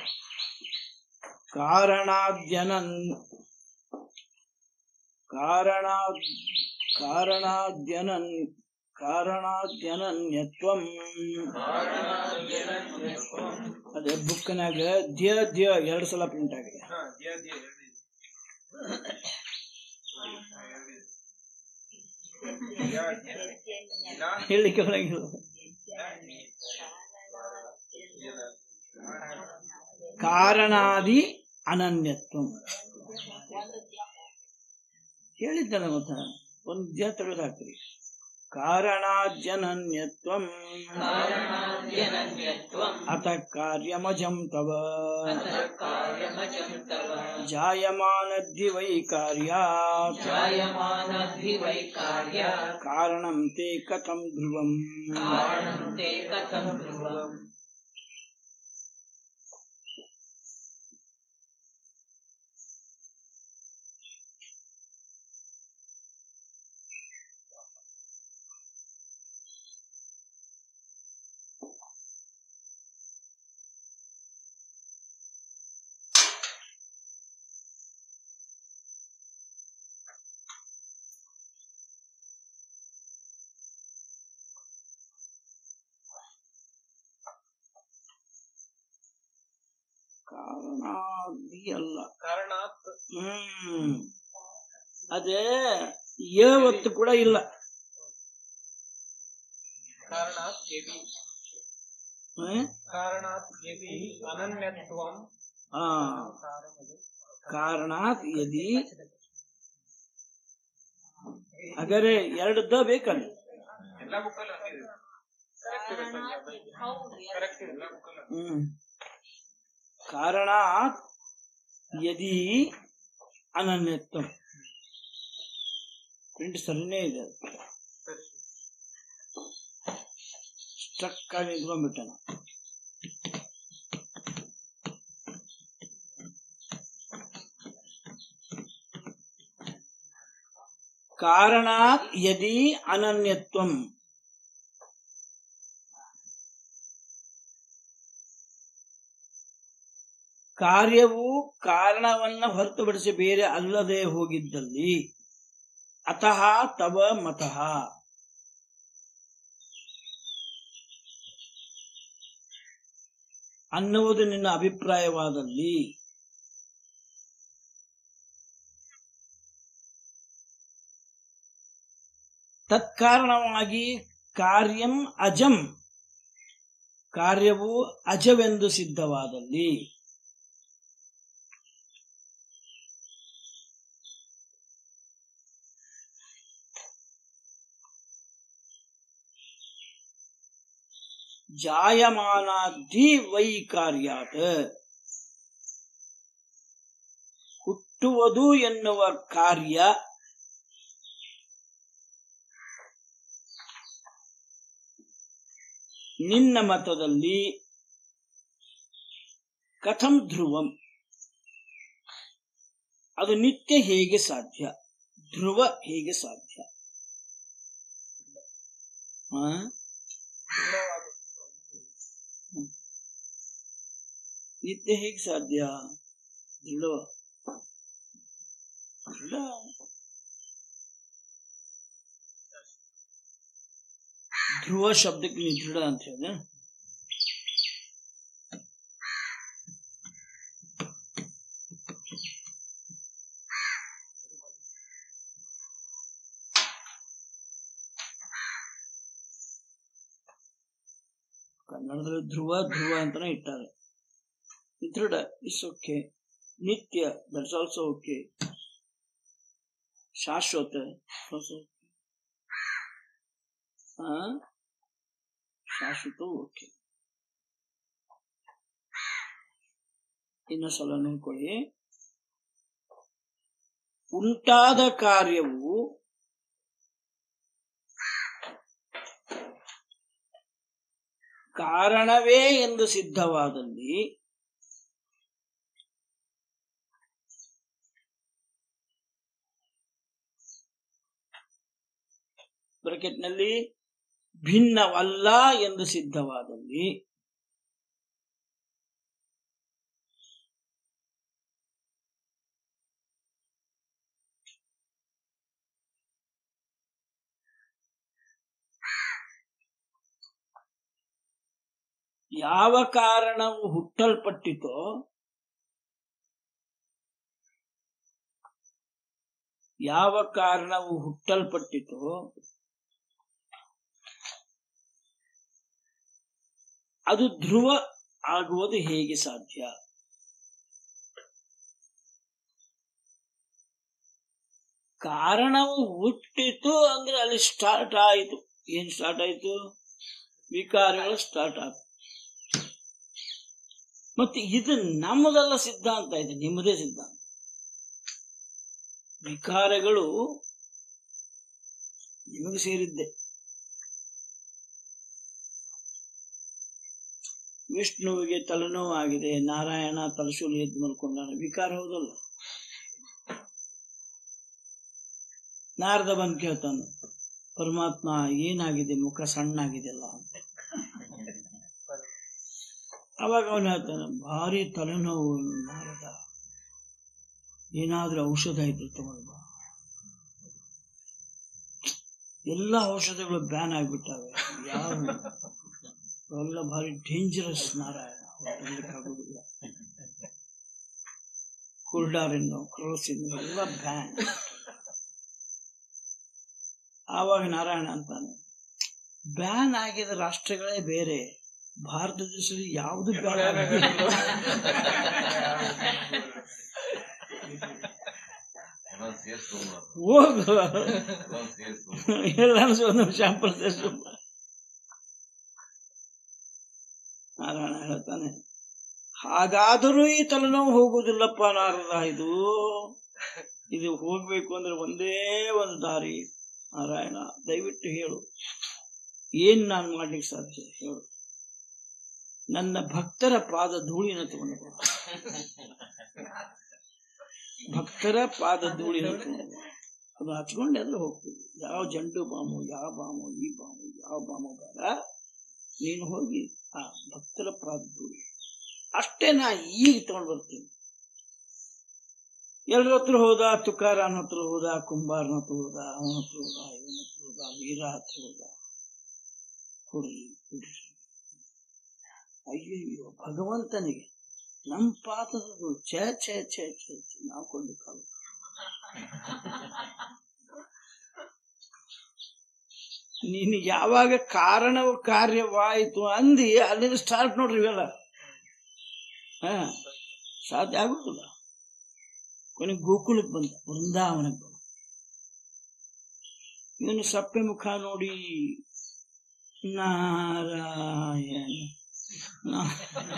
ಕಾರಣಾದ್ಯನನ್ ಕಾರಣ ಕಾರಣಾದ್ಯನನ್ ಕಾರಣಾದ್ಯನನ್ಯತ್ವಂ ಅದೇ ಬುಕ್ನಾಗ ದ್ಯ ದ್ಯ ಎರಡು ಸಲ ಪ್ರಿಂಟ್ ಆಗಿದೆ ಹೇಳಲಿಕ್ಕೆ ಬರಂಗಿಲ್ಲ ಕಾರಣಾದಿ ಅನನ್ಯತ್ವಂ ಹೇಳಿದ್ದಲ್ಲ ಮತ್ತ ಒಂದು ದ್ಯ ತೆಗೆದು ಹಾಕ್ರಿ ಕಾರಣಾದ್ಯನನ್ಯತ್ವಂ ಕಾರಣಾದ್ಯನನ್ಯತ್ವಂ ಅತ ಕಾರ್ಯಮಜಂ ತವ ಕಾರ್ಯಮಜಂ ತವ ಜಾಯಮಾನದ್ದಿ ವೈಕಾರ್ಯಾತ್ ಜಾಯಮಾನದ್ವಿವೈಕಾರ್ಯ ಕಾರಣಂ ತೇ ಕಥಂ ಧ್ರುವಂ ಕಾರಣಂ ತೇ ಕಥಂ ಧ್ರುವಂ ಕಾರಣಾದಿ ಅಲ್ಲ ಕಾರಣಾತ್ ಹ್ಮ್ ಅದೇ ಯಾವತ್ತು ಕೂಡ ಇಲ್ಲ ಕಾರಣಾತ್ ಯದಿ ಹ್ಮ್? ಕಾರಣಾತ್ ಯದಿ ಅನನ್ಯತ್ವಂ ಆ ಕಾರಣಾತ್ ಯದಿ ಹಾಗಾದ್ರೆ ಎರಡು ದ ಬೇಕಲ್ಲ ಎಲ್ಲ ಬುಕ್ಕಲ್ಲಿ ಹಾಕಿದೆ ಹೌದ್ರಿ ಕರೆಕ್ಟ್ ಎಲ್ಲ ಬುಕ್ಕಲ್ಲಿ ಹ್ಮ್ ಕಾರಣಾತ್ ಯದಿ ಅನನ್ಯತ್ವ ಪ್ರಿಂಟ್ ಸರಿನೇ ಇದೆ ಅದು. ಸರಿ ಸ್ಟ್ರಕ್ ಆಗಿ ನಿಂತ್ಕೊಂಡ್ಬಿಟ್ಟೆ ನಾ ಕಾರಣಾತ್ ಯದಿ ಅನನ್ಯತ್ವಂ ಕಾರ್ಯವು ಕಾರಣವನ್ನ ಹೊರತುಪಡಿಸಿ ಬೇರೆ ಅಲ್ಲದೆ ಹೋಗಿದ್ದಲ್ಲಿ ಅತಃ ತವ ಮತಃ ಅನ್ನುವುದು ನಿನ್ನ ಅಭಿಪ್ರಾಯವಾದಲ್ಲಿ ತತ್ಕಾರಣವಾಗಿ ಕಾರ್ಯಂ ಅಜಂ ಕಾರ್ಯವು ಅಜವೆಂದು ಸಿದ್ಧವಾದಲ್ಲಿ ಜಾಯಮಾನಾಧಿ ವೈಕಾರ್ಯಾತ್ ಹುಟ್ಟುವುದು ಎನ್ನುವ ಕಾರ್ಯ ನಿನ್ನ ಮತದಲ್ಲಿ ಕಥಂ ಧ್ರುವಂ ಅದು ನಿತ್ಯ ಹೇಗೆ ಸಾಧ್ಯ ಧ್ರುವ ಹೇಗೆ ಸಾಧ್ಯ ಆ? ನಿತ್ಯ ಹೇಗೆ ಸಾಧ್ಯ ದೃಢ ದೃಢ ಧ್ರುವ ಶಬ್ದಕ್ಕೆ ನೀವು ದೃಢ ಅಂತ ಹೇಳಿದೆ ಕನ್ನಡದಲ್ಲಿ ಧ್ರುವ ಧ್ರುವ ಅಂತಾನೆ ಇಟ್ಟಾರೆ ದೃಢ ಇಸ್ ಓಕೆ ನಿತ್ಯ ದಟ್ಸ್ ಆಲ್ಸೋ ಓಕೆ ಶಾಶ್ವತ also okay. ಆ? ಶಾಶ್ವತ ಓಕೆ ಇನ್ನೊಂದು ಸಲ ನೋಡ್ಕೊಳ್ಳಿ ಉಂಟಾದ ಕಾರ್ಯವು ಕಾರಣವೇ ಎಂದು ಸಿದ್ಧವಾದಲ್ಲಿ ಬ್ರಕೆಟ್ನಲ್ಲಿ ಭಿನ್ನವಲ್ಲ ಎಂದು ಸಿದ್ಧವಾದಲ್ಲಿ ಯಾವ ಕಾರಣವು ಹುಟ್ಟಲ್ಪಟ್ಟಿತೋ ಯಾವ ಕಾರಣವು ಹುಟ್ಟಲ್ಪಟ್ಟಿತೋ ಅದು ಧ್ರುವ ಆಗುವುದು ಹೇಗೆ ಸಾಧ್ಯ ಕಾರಣವು ಹುಟ್ಟಿತು ಅಂದ್ರೆ ಅಲ್ಲಿ ಸ್ಟಾರ್ಟ್ ಆಯಿತು ಏನ್ ಸ್ಟಾರ್ಟ್ ಆಯಿತು ವಿಕಾರಗಳು ಸ್ಟಾರ್ಟ್ ಆಯ್ತು ಮತ್ತೆ ಇದು ನಮ್ಮದಲ್ಲ ಸಿದ್ಧಾಂತ ಇದೆ ನಿಮ್ಮದೇ ಸಿದ್ಧಾಂತ ವಿಕಾರಗಳು ನಿಮಗೆ ಸೇರಿದ್ದೆ ವಿಷ್ಣುವಿಗೆ ತಲೆನೋವು ಆಗಿದೆ ನಾರಾಯಣ ತಲಶೂಲಿ ಎದ್ದು ಮಲ್ಕೊಂಡಾನೆ ವಿಕಾರ ಹೌದಲ್ಲ ನಾರದ ಬಂದು ಕೇಳ್ತಾನೆ ಪರಮಾತ್ಮ ಏನಾಗಿದೆ ಮುಖ ಸಣ್ಣಾಗಿದೆಲ್ಲ ಅಂತ ಅವಾಗ ಅವನು ಹೇಳ್ತಾನೆ ಭಾರಿ ತಲೆನೋವು ನಾರದ ಏನಾದ್ರೂ ಔಷಧ ಇದ್ರೆ ತಗೊಂಡು ಬಾ ಎಲ್ಲ ಔಷಧಗಳು ಬ್ಯಾನ್ ಆಗ್ಬಿಟ್ಟಾವೆ ಯಾವ ಅವೆಲ್ಲ ಭಾರಿ ಡೇಂಜರಸ್ ನಾರಾಯಣ ಆಗುದಿಲ್ಲ ಕುರ್ಡಾರಿನ್ನು ಕ್ರೋಸಿನ್ನು ಎಲ್ಲ ಬ್ಯಾನ್ ಆವಾಗ ನಾರಾಯಣ ಅಂತಾನೆ ಬ್ಯಾನ್ ಆಗಿದ ರಾಷ್ಟ್ರಗಳೇ ಬೇರೆ ಭಾರತ ದೇಶದಲ್ಲಿ ಯಾವುದು ಬ್ಯಾನ್ ಆಗಿಲ್ಲ ಎಲ್ಲ ಸೇರ್ಸ್ಕೊಂಡ್ ಹೋಗು ಎಲ್ಲ ಸೇರ್ಸ್ಕೊಂಡ್ ಎಲ್ಲ ಒಂದು ಶಾಂಪಲ್ ನಾರಾಯಣ ಹೇಳ್ತಾನೆ ಹಾಗಾದರೂ ಈ ತಲೆನೋವು ಹೋಗುವುದಿಲ್ಲಪ್ಪ ನಾರದ ಇದು ಇದು ಹೋಗ್ಬೇಕು ಅಂದ್ರೆ ಒಂದೇ ಒಂದು ದಾರಿ ನಾರಾಯಣ ದಯವಿಟ್ಟು ಹೇಳು ಏನ್ ನಾನು ಮಾಡ್ಲಿಕ್ಕೆ ಸಾಧ್ಯ ಹೇಳು ನನ್ನ ಭಕ್ತರ ಪಾದ ಧೂಳಿನ ತಗೊಂಡು ಬಾ. ಭಕ್ತರ ಪಾದ ಧೂಳಿನ ತಗೊಂಡು ಬಾ. ಅದು ಹಚ್ಕೊಂಡೆ ಅಂದ್ರೆ ಹೋಗ್ತದೆ ಯಾವ ಜಂಡು ಬಾಮು ಯಾವ ಬಾಮು ಈ ಬಾಮು ಯಾವ ಬಾಮು ಬೇಡ ನೀನು ಹೋಗಿ ಆ ಭಕ್ತರ ಪಾದ ಧೂಳಿ ಅಷ್ಟೇ ನಾ ಈಗ ತಗೊಂಡು ಬರ್ತೀನಿ ಎಲ್ಲರ ಹತ್ರ ಹೋದ ತುಕಾರಾನ್ ಹತ್ರ ಹೋದ ಕುಂಬಾರನ ಹತ್ರ ಹೋದ ಅವನ ಹತ್ರ ಹೋದ ಇವನ ಹತ್ರ ಹೋದ ವೀರ ಹತ್ರ ಹೋದ ಕೊಡ್ರಿ ಕೊಡ್ರಿ ಅಯ್ಯಯ್ಯೋ ಭಗವಂತನಿಗೆ ನಮ್ಮ ಪಾದದ ಧೂಳು ಛೇ ಛೇ ಛೇ ಛೇ ಛೇ ನಾವು ಕೊಂಡು ಕಾಲ ನೀನು ಯಾವಾಗ ಕಾರಣವು ಕಾರ್ಯವಾಯಿತು ಅಂದಿ ಅಲ್ಲಿಂದ ಸ್ಟಾರ್ಟ್ ನೋಡ್ರಿ ಇವೆಲ್ಲ ಹಾ ಸಾಧ್ಯ ಆಗುದಿಲ್ಲ ಕೊನೆಗೆ ಗೋಕುಲಕ್ಕೆ ಬಂದ ವೃಂದಾವನಕ್ಕೆ ಬಂದ ಇವನು ಸಪ್ಪೆ ಮುಖ ನೋಡಿ ನಾರಾಯಣ ನಾ-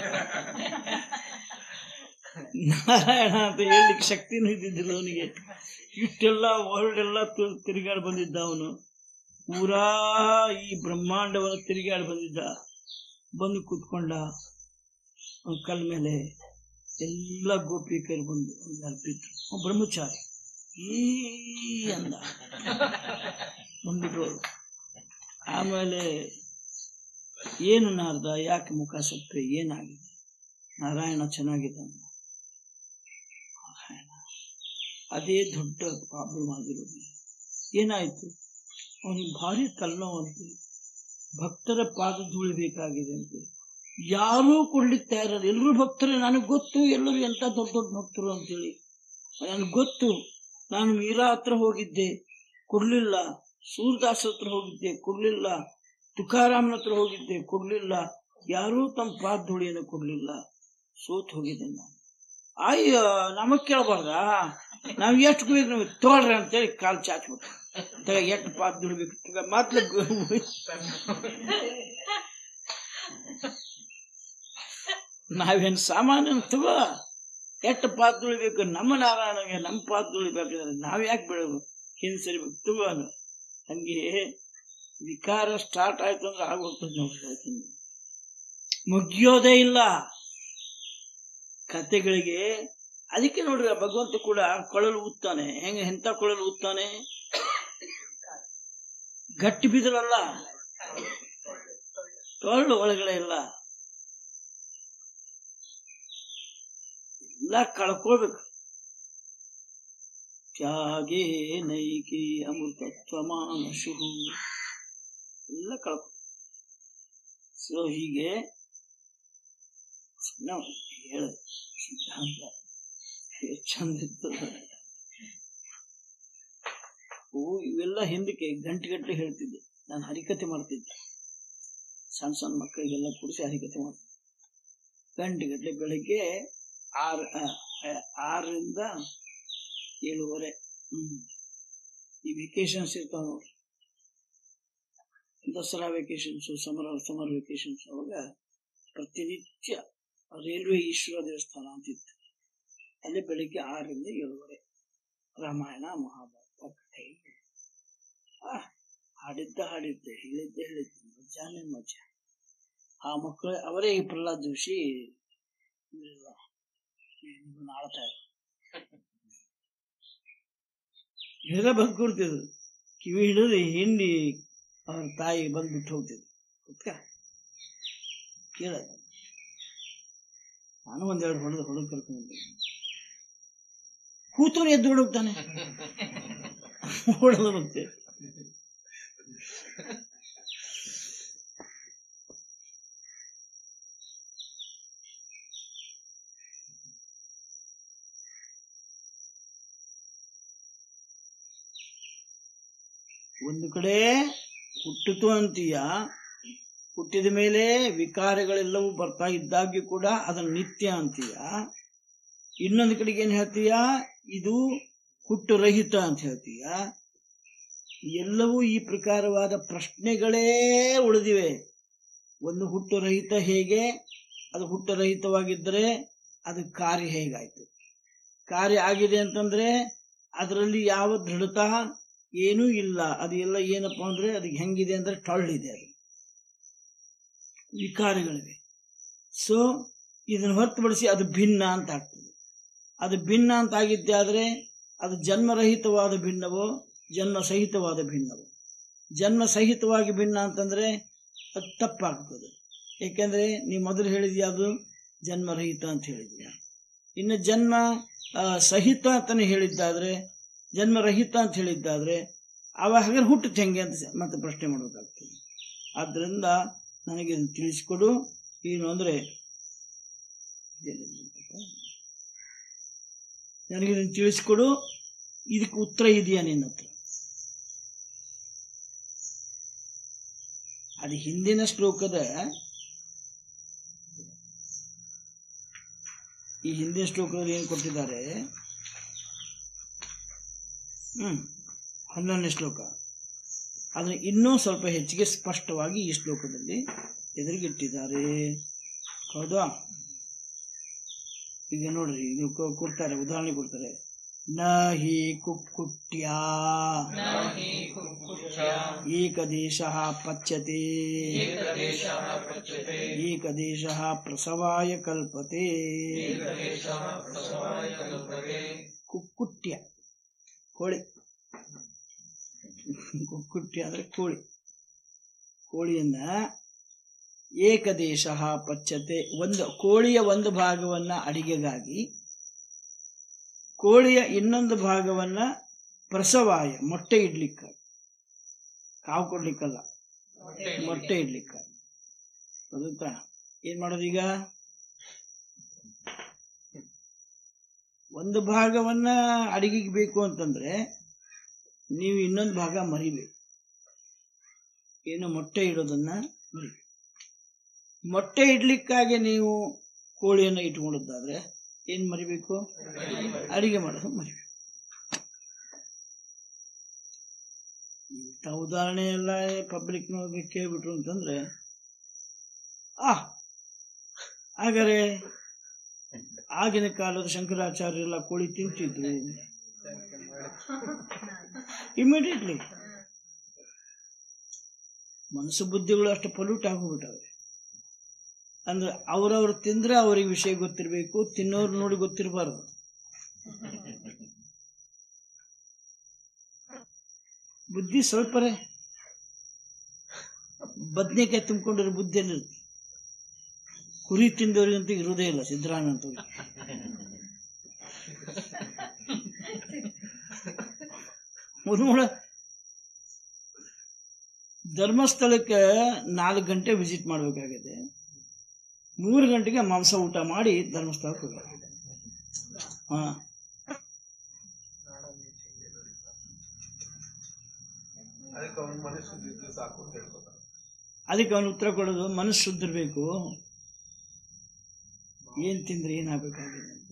ನಾರಾಯಣ ಅಂತ ಹೇಳಲಿಕ್ಕೆ ಶಕ್ತಿನೂ ಇದ್ದಿದ್ದಿಲ್ಲ ಅವನಿಗೆ ಇಷ್ಟೆಲ್ಲ ವರ್ಲ್ಡ್ ಎಲ್ಲ ತು- ತಿರುಗಾಡಿ ಬಂದಿದ್ದ ಅವನು ಪೂರಾ ಈ ಬ್ರಹ್ಮಾಂಡವನ್ನು ತಿರುಗಾಡಿ ಬಂದಿದ್ದ ಬಂದು ಕೂತ್ಕೊಂಡ ಅವ್ನ್ ಕಲ್ ಮೇಲೆ ಎಲ್ಲ ಗೋಪಿಕರು ಬಂದು ಅವ್ನಿಗೆ ಅರ್ಪಿಟ್ರು ಅವ್ನು ಬ್ರಹ್ಮಚಾರಿ ಈ ಅಂದ ಬಂದ್ಬಿಟ್ರು ಅವ್ರು. ಆಮೇಲೆ ಏನು ನಾರ್ದ ಯಾಕೆ ಮುಖ ಸಪ್ಪೆ ಏನಾಗಿದೆ ನಾರಾಯಣ ಚೆನ್ನಾಗಿದ್ದಾನೆ ನಾರಾಯಣ ಅದೇ ದೊಡ್ಡ ಪ್ರಾಬ್ಲಮ್ ಆಗಿರೋದು ಏನಾಯ್ತು ಅವನಿಗೆ ಭಾರಿ ತಲೆನೋವಂತೆ ಭಕ್ತರ ಪಾದ ಧೂಳಿ ಬೇಕಾಗಿದೆ ಅಂತೆ ಯಾರೂ ಕೊಡ್ಲಿಕ್ಕೆ ತಯಾರಲ್ಲ ಎಲ್ಲರೂ ಭಕ್ತರೇ ನನಗೆ ಗೊತ್ತು ಎಲ್ಲರೂ ಎಂತ ದೊಡ್ಡ ದೊಡ್ಡ ಭಕ್ತರು ಅಂತೇಳಿ ನನಗೆ ಗೊತ್ತು ನಾನು ಮೀರಾ ಹತ್ರ ಹೋಗಿದ್ದೆ ಕೊಡ್ಲಿಲ್ಲ ಸೂರ್ದಾಸ್ ಹತ್ರ ಹೋಗಿದ್ದೆ ಕೊಡ್ಲಿಲ್ಲ ತುಕಾರಾಮನ ಹತ್ರ ಹೋಗಿದ್ದೆ ಕೊಡ್ಲಿಲ್ಲ ಯಾರೂ ತಮ್ಮ ಪಾದ ಧೂಳಿಯನ್ನು ಕೊಡ್ಲಿಲ್ಲ ಸೋತ್ ಹೋಗಿದ್ದೆ ನಾನು ಅಯ್ಯೋ ನಮಗ್ ಕೇಳಬಾರ್ದಾ ನಾವ್ ಎಷ್ಟು ಬೇಕು ನೀವು ತಗೊಳ್ರಿ ಅಂತೇಳಿ ಕಾಲ್ ಚಾಚ್ಬಿಟ್ಟು ತಗ ಎಷ್ಟು ಪಾದ ದುಡಿಬೇಕು ತಗ ಮೊದ್ಲು ನಾವೇನ್ ಸಾಮಾನ್ಯ ತಗೋ ಎಷ್ಟು ಪಾದ ತುಳಿಬೇಕು ನಮ್ಮ ನಾರಾಯಣಗೆ ನಮ್ಮ ಪಾದ ತುಳಿಬೇಕಾದ್ರೆ ನಾವ್ ಯಾಕೆ ಬಿಡೋದು ಹಿಂಸರಿಬೇಕು ತಗೋ ಅಂದ್ರು. ಹಂಗೆ ವಿಕಾರ ಸ್ಟಾರ್ಟ್ ಆಯ್ತು ಅಂದ್ರೆ ಆಗೋಗ್ತದೆ ನೋಡಿ ಮುಗಿಯೋದೇ ಇಲ್ಲ ಕತೆಗಳಿಗೆ ಅದಕ್ಕೆ ನೋಡ್ರಿ ಆ ಭಗವಂತ ಕೂಡ ಕೊಳಲು ಊದ್ತಾನೆ ಹೆಂಗ ಎಂತ ಕೊಳಲು ಊದ್ತಾನೆ ಗಟ್ಟಿ ಬಿದ್ರಲ್ಲ ಟೊಳ್ಳು ಒಳಗಡೆ ಇಲ್ಲ ಎಲ್ಲ ಕಳ್ಕೊಳ್ಬೇಕು ತ್ಯಾಗೇ ನೈಕಿ ಅಮೃತತ್ವ ಮಾನಶು ಎಲ್ಲ ಕಳ್ಕೊ ಸೊ ಹೀಗೆ ನಾವು ಹೇಳ ಸಿದ್ಧಾಂತ ಎಷ್ಟ್ ಚಂದ ಇರ್ತದ ಓ ಇವೆಲ್ಲ ಹಿಂದಕ್ಕೆ ಗಂಟೆಗಟ್ಟಲೆ ಹೇಳ್ತಿದ್ದೆ ನಾನು ಹರಿಕತೆ ಮಾಡ್ತಿದ್ದೆ ಸಣ್ಣ ಸಣ್ಣ ಮಕ್ಕಳಿಗೆಲ್ಲ ಕೂಡಿಸಿ ಹರಿಕತೆ ಮಾಡ್ತಿದ್ದೆ ಗಂಟೆಗಟ್ಟಲೆ ಬೆಳಗ್ಗೆ ಆರು ಆ, ಆ, ಆರರಿಂದ ಏಳುವರೆ ಹ್ಮ್ ಈ ವೆಕೇಶನ್ಸ್ ಇರ್ತಾವ ನೋಡ್ರಿ Dasara vacations summer summer vacations ಅವಾಗ ಪ್ರತಿನಿತ್ಯ ರೈಲ್ವೆ ಈಶ್ವರ ದೇವಸ್ಥಾನ ಅಂತಿತ್ತು ಅಲ್ಲಿ ಬೆಳಿಗ್ಗೆ ಆರರಿಂದ ಏಳುವರೆ ರಾಮಾಯಣ ಮಹಾಭಾರತ ಕಥೆ ಆ, ಹಾಡಿದ್ದ ಹಾಡಿದ್ದೆ ಹೇಳಿದ್ದೆ ಹೇಳಿದ್ದೆ ಮಜಾನೆ ಮಜಾ ಆ ಮಕ್ಕಳು ಅವರೇ ಈ ಪ್ರಹ್ಲಾದ್ ಜೋಶಿ ಇವರೆಲ್ಲ ನಿಮ್ಮನ್ನ ಆಳ್ತಾ ಇದ್ರು ಇವರೆಲ್ಲ ಬಂದು ಕೊಡ್ತಿದ್ರು ಕಿವಿ ಹಿಡಿದು ಹಿಂಡಿ ಅವ್ರ ತಾಯಿ ಬಂದು ಬಿಟ್ಟು ಹೋಗ್ತಿದ್ರು ಕುತ್ಕ ಕೇಳ ನಾನು ಒಂದೆರಡು ಹೊಡೆದು ಹೊಡೆದು ಕರ್ಕೊಂಡು ಕೂತವ್ರು ಎದ್ದು ಹೊಡೋಗ್ತಾನೆ ಹೊಡೆದು ಮತ್ತೆ ಒಂದು ಕಡೆ ಹುಟ್ಟಿತು ಅಂತೀಯ ಹುಟ್ಟಿದ ಮೇಲೆ ವಿಕಾರಗಳೆಲ್ಲವೂ ಬರ್ತಾ ಇದ್ದಾಗ್ಯೂ ಕೂಡ ಅದನ್ನ ನಿತ್ಯ ಅಂತೀಯ ಇನ್ನೊಂದು ಕಡೆಗೆ ಏನ್ ಹೇಳ್ತೀಯ ಇದು ಹುಟ್ಟು ರಹಿತ ಅಂತ ಹೇಳ್ತೀಯ ಎಲ್ಲವೂ ಈ ಪ್ರಕಾರವಾದ ಪ್ರಶ್ನೆಗಳೇ ಉಳಿದಿವೆ ಒಂದು ಹುಟ್ಟು ರಹಿತ ಹೇಗೆ ಅದು ಹುಟ್ಟು ರಹಿತವಾಗಿದ್ದರೆ ಅದು ಕಾರ್ಯ ಹೇಗಾಯ್ತು ಕಾರ್ಯ ಆಗಿದೆ ಅಂತಂದ್ರೆ ಅದರಲ್ಲಿ ಯಾವ ದೃಢತಾ ಏನೂ ಇಲ್ಲ ಅದು ಎಲ್ಲ ಏನಪ್ಪ ಅಂದ್ರೆ ಅದಕ್ಕೆ ಹೆಂಗಿದೆ ಅಂದ್ರೆ ಟೊಳ್ಳಿದೆ ಅದು ವಿಕಾರಗಳಿವೆ ಸೊ ಇದನ್ನು ಹೊರತುಪಡಿಸಿ ಅದು ಭಿನ್ನ ಅಂತ ಆಗ್ತದೆ ಅದು ಭಿನ್ನ ಅಂತ ಆಗಿದ್ದೆ ಆದರೆ ಅದು ಜನ್ಮರಹಿತವಾದ ಭಿನ್ನವೋ ಜನ್ಮ ಸಹಿತವಾದ ಭಿನ್ನವೋ ಜನ್ಮ ಸಹಿತವಾಗಿ ಭಿನ್ನ ಅಂತಂದ್ರೆ ಅದು ತಪ್ಪಾಗ್ತದೆ ಏಕೆಂದ್ರೆ ನೀವು ಮೊದಲು ಹೇಳಿದ್ಯಾ ಅದು ಜನ್ಮರಹಿತ ಅಂತ ಹೇಳಿದ್ಯಾ ಇನ್ನು ಜನ್ಮ ಆ, ಸಹಿತ ಅಂತಾನೆ ಹೇಳಿದ್ದಾದ್ರೆ ಜನ್ಮರಹಿತ ಅಂತ ಹೇಳಿದ್ದಾದ್ರೆ ಅವ ಹಾಗಾದ್ರೆ ಹುಟ್ಟುತ್ತೆ ಹೆಂಗೆ ಅಂತ ಸ- ಮತ್ತೆ ಪ್ರಶ್ನೆ ಮಾಡಬೇಕಾಗ್ತದೆ ಆದ್ದರಿಂದ ನನಗೆ ಇದನ್ನು ತಿಳಿಸಿಕೊಡು ಏನು ಅಂದ್ರೆ ನನಗೆ ಇದನ್ನು ತಿಳಿಸಿಕೊಡು ಇದಕ್ಕೆ ಉತ್ತರ ಇದೆಯಾ ನಿನ್ನ ಹತ್ರ ಅದು ಹಿಂದಿನ ಶ್ಲೋಕದ ಈ ಹಿಂದಿನ ಶ್ಲೋಕದಲ್ಲಿ ಏನು ಕೊಟ್ಟಿದ್ದಾರೆ ಹ್ಮ್ ಹನ್ನೊಂದನೇ ಶ್ಲೋಕ ಅದನ್ನು ಇನ್ನೂ ಸ್ವಲ್ಪ ಹೆಚ್ಚಿಗೆ ಸ್ಪಷ್ಟವಾಗಿ ಈ ಶ್ಲೋಕದಲ್ಲಿ ಎದುರಿಗಿಟ್ಟಿದ್ದಾರೆ ಹೌದಾ ಈಗ ನೋಡ್ರಿ ಇದು ಕೊ- ಕೊಡ್ತಾರೆ ಉದಾಹರಣೆ ಕೊಡ್ತಾರೆ ನ ಹಿ ಕುಕ್ಕುಟ್ಯ न हि कुक्कुच्य ಏಕದೇಶ ಪಚ್ಯತೆ एकदेशः पच्यते ಏಕದೇಶ ಪ್ರಸವಾಯ ಕಲ್ಪತೆ एकदेशः प्रसवाय कल्पते ಕುಕ್ಕುಟ್ಯ ಕೋಳಿ ಕುಕ್ಕುಟ್ಯ ಅಂದ್ರೆ ಕೋಳಿ ಕೋಳಿಯನ್ನ ಏಕದೇಶ ಪಚ್ಚತೆ ಒಂದು ಕೋಳಿಯ ಒಂದು ಭಾಗವನ್ನ ಅಡಿಗೆಗಾಗಿ ಕೋಳಿಯ ಇನ್ನೊಂದು ಭಾಗವನ್ನ ಪ್ರಸವಾಯ ಮೊಟ್ಟೆ ಇಡ್ಲಿಕ್ಕಾಗಿ ಕಾವು ಕೊಡ್ಲಿಕ್ಕಲ್ಲ ಮೊಟ್ಟೆ ಇಡ್ಲಿಕ್ಕಾಗಿ ಗೊತ್ತಾ ಏನ್ ಮಾಡೋದು ಈಗ ಒಂದು ಭಾಗವನ್ನ ಅಡಿಗೆಗೆ ಬೇಕು ಅಂತಂದ್ರೆ ನೀವು ಇನ್ನೊಂದು ಭಾಗ ಮರಿಬೇಕು ಏನು ಮೊಟ್ಟೆ ಇಡೋದನ್ನ ಮರಿಬೇಕು ಮೊಟ್ಟೆ ಇಡ್ಲಿಕ್ಕಾಗಿ ನೀವು ಕೋಳಿಯನ್ನ ಇಟ್ಕೊಂಡದ್ದಾದ್ರೆ ಏನ್ ಮರಿಬೇಕು ಅಡಿಗೆ ಮಾಡೋದು ಮರಿಬೇಕು ಇಂಥ ಉದಾಹರಣೆ ಎಲ್ಲ ಪಬ್ಲಿಕ್ನವ್ರಿಗೆ ಕೇಳ್ಬಿಟ್ರು ಅಂತಂದ್ರೆ ಆ ಹಾಗಾದ್ರೆ ಆಗಿನ ಕಾಲದ ಶಂಕರಾಚಾರ್ಯರೆಲ್ಲ ಕೋಳಿ ತಿಂತಿದ್ರು ಇಮಿಡಿಯೇಟ್ಲಿ ಮನಸ್ಸು ಬುದ್ಧಿಗಳು ಅಷ್ಟು ಪೊಲ್ಯೂಟ್ ಆಗೋಗ್ಬಿಟ್ಟವೆ ಅಂದ್ರೆ ಅವ್ರವ್ರು ತಿಂದ್ರೆ ಅವ್ರಿಗೆ ವಿಷಯ ಗೊತ್ತಿರಬೇಕು ತಿನ್ನೋರು ನೋಡಿ ಗೊತ್ತಿರಬಾರ್ದು ಬುದ್ಧಿ ಸ್ವಲ್ಪರೇ ಬದ್ನೆಕಾಯಿ ತುಂಬಿಕೊಂಡಿರೋ ಬುದ್ಧಿ ಎಲ್ಲಿರುತ್ತೆ ಕುರಿ ತಿಂದವರಿಗಂತೂ ಇರೋದೇ ಇಲ್ಲ ಸಿದ್ದರಾಮಯ್ಯ ಅಂತವ್ರಿಗೆ ಮುರುಮುಳ ಧರ್ಮಸ್ಥಳಕ್ಕೆ ನಾಲ್ಕು ಗಂಟೆ ವಿಸಿಟ್ ಮಾಡಬೇಕಾಗಿದೆ ಮೂರು ಗಂಟೆಗೆ ಮಾಂಸ ಊಟ ಮಾಡಿ ಧರ್ಮಸ್ಥಳಕ್ಕೆ ಹೋಗ್ಬೇಕು ಹಾ ಅದಕ್ಕೆ ಅವ್ನ ಮನಸ್ಸು ಇದ್ದು ಸಾಕು ಅಂತ ಹೇಳ್ಕೊತಾನೆ ಅದಕ್ಕೆ ಅವನು ಉತ್ತರ ಕೊಡೋದು ಮನಸ್ಸು ಶುದ್ಧಿರ್ಬೇಕು ಏನ್ ತಿಂದ್ರೆ ಏನಾಗಬೇಕಾಗಿದೆ ಅಂತ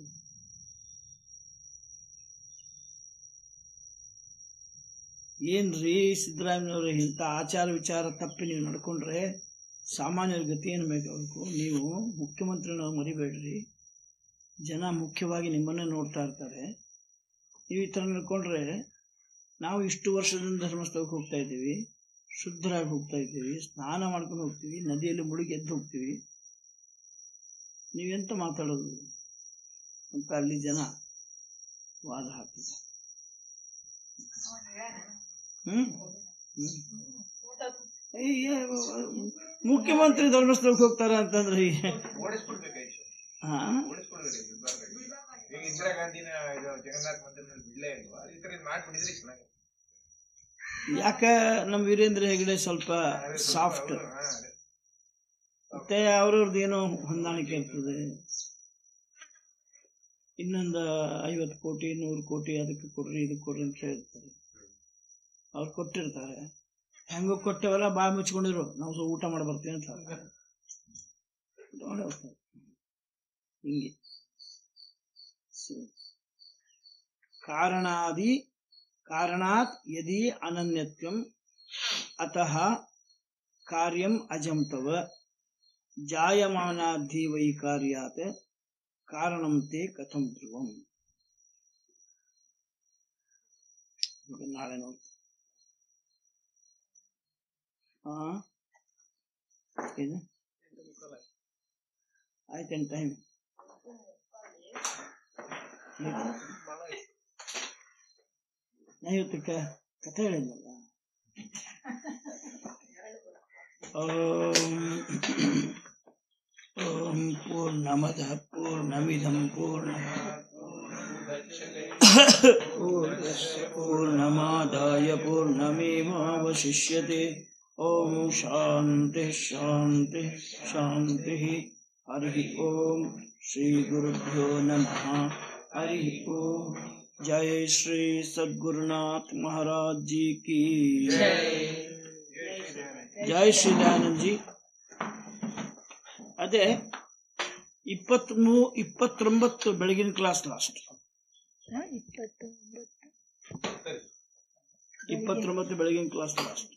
ಏನ್ರಿ ಸಿದ್ದರಾಮಯ್ಯವ್ರ ಇಂಥ ಆಚಾರ ವಿಚಾರ ತಪ್ಪಿ ನೀವು ನಡ್ಕೊಂಡ್ರೆ ಸಾಮಾನ್ಯರ ಗತಿ ಏನು ಬೇಕಾಗಬೇಕು ನೀವು ಮುಖ್ಯಮಂತ್ರಿನ ಮರಿಬೇಡ್ರಿ ಜನ ಮುಖ್ಯವಾಗಿ ನಿಮ್ಮನ್ನೇ ನೋಡ್ತಾ ಇರ್ತಾರೆ ನೀವು ಈ ಥರ ನಡ್ಕೊಂಡ್ರೆ ನಾವು ಇಷ್ಟು ವರ್ಷದಿಂದ ಧರ್ಮಸ್ಥಳಕ್ಕೆ ಹೋಗ್ತಾ ಇದ್ದೀವಿ ಶುದ್ಧರಾಗಿ ಹೋಗ್ತಾ ಇದ್ದೀವಿ ಸ್ನಾನ ಮಾಡ್ಕೊಂಡು ಹೋಗ್ತೀವಿ ನದಿಯಲ್ಲಿ ಮುಳುಗಿ ಎದ್ದು ಹೋಗ್ತೀವಿ ನೀವೆಂತ ಮಾತಾಡೋದು ಅಂತ ಅಲ್ಲಿ ಜನ ವಾದ ಹಾಕಿದ್ದಾರೆ ಹ್ಮ್ ಹ್ಮ್. ಏ, ಏ, ಮುಖ್ಯಮಂತ್ರಿ ಧರ್ಮಸ್ಥಳಕ್ಕೆ ಹೋಗ್ತಾರ ಅಂತಂದ್ರೆ ಈ- ಓಡಿಸ್ಬಿಡ್ಬೇಕಾಯ್ತು ಹಾ ಓಡಿಸ್ಬಿಡ್ಬೇಕು ಬಿಡ್ಬಾರ್ದು ಈಗ ಇಂದಿರಾ ಗಾಂಧಿನ ಇದು ಜಗನ್ನಾಥ್ ಮಂದಿರದಲ್ಲಿ ಬಿಡ್ಲೇ ಇಲ್ವಾ ಈ ತರ ಮಾಡ್ಬಿಡಿದ್ರೆ ಚೆನ್ನಾಗಿ ಯಾಕ ನಮ್ಮ ವೀರೇಂದ್ರ ಹೆಗಡೆ ಸ್ವಲ್ಪ ಸಾಫ್ಟ್ ಮತ್ತೆ ಅವ್ರವ್ರದ್ದು ಏನೋ ಹೊಂದಾಣಿಕೆ ಇರ್ತದೆ ಇನ್ನೊಂದು ಐವತ್ತು ಕೋಟಿ ನೂರು ಕೋಟಿ ಅದಕ್ಕೆ ಕೊಡ್ರಿ ಇದಕ್ಕೆ ಕೊಡ್ರಿ ಅಂತ ಕೇಳಿರ್ತಾರೆ ಅವ್ರು ಕೊಟ್ಟಿರ್ತಾರೆ ಹೆಂಗೋ ಕೊಟ್ಟೆವಲ್ಲ ಬಾಯಿ ಮುಚ್ಕೊಂಡಿರು ನಾವು ಸ್ವಲ್ಪ ಊಟ ಮಾಡಿ ಬರ್ತೀವಿ ಅಂತ ಹೇಳ್ತಾರೆ. ಊಟ ಮಾಡಿ ಹೋಗ್ತಾರೆ. ಹಿಂಗೆ So, ಕಾರಣಾದಿ कारणात् यदि अनन्यत्वम् अतः कार्यम् अजं तव जायमानाद्धि वै कार्यात् कारणं ते कथं ध्रुवम् ಈಗ ನಾಳೆ ನೋಡಿ ಹಾ ಏನು ಆಯ್ತೇನು ಟೈಮ್ ನಾ ಇವತ್ತಕ್ಕೆ ಕಥೆ ಹೇಳಿದ್ನಲ್ಲ ಓಂ ಓಂ ಪೂರ್ಣಮದ ಪೂರ್ಣಮಿದಂ ಪೂರ್ಣ पूर्णमादाय पूर्णमेवावशिष्यते ॐ शान्तिः शान्तिः शान्तिः हरिः ॐ श्रीगुरुभ्यो नमः हरिः ॐ जय श्री सद्गुरुनाथ महाराज जी की ಜೈ ಶ್ರೀ ದಯಾನಂದ್ ಜಿ ಅದೇ ಇಪ್ಪತ್ತ್ ಮೂ ಇಪ್ಪತ್ತೊಂಬತ್ತು ಬೆಳಗಿನ ಕ್ಲಾಸ್ ಲಾಸ್ಟ್ ಇಪ್ಪತ್ತೊಂಬತ್ತು ಬೆಳಗಿನ ಕ್ಲಾಸ್ ಲಾಸ್ಟ್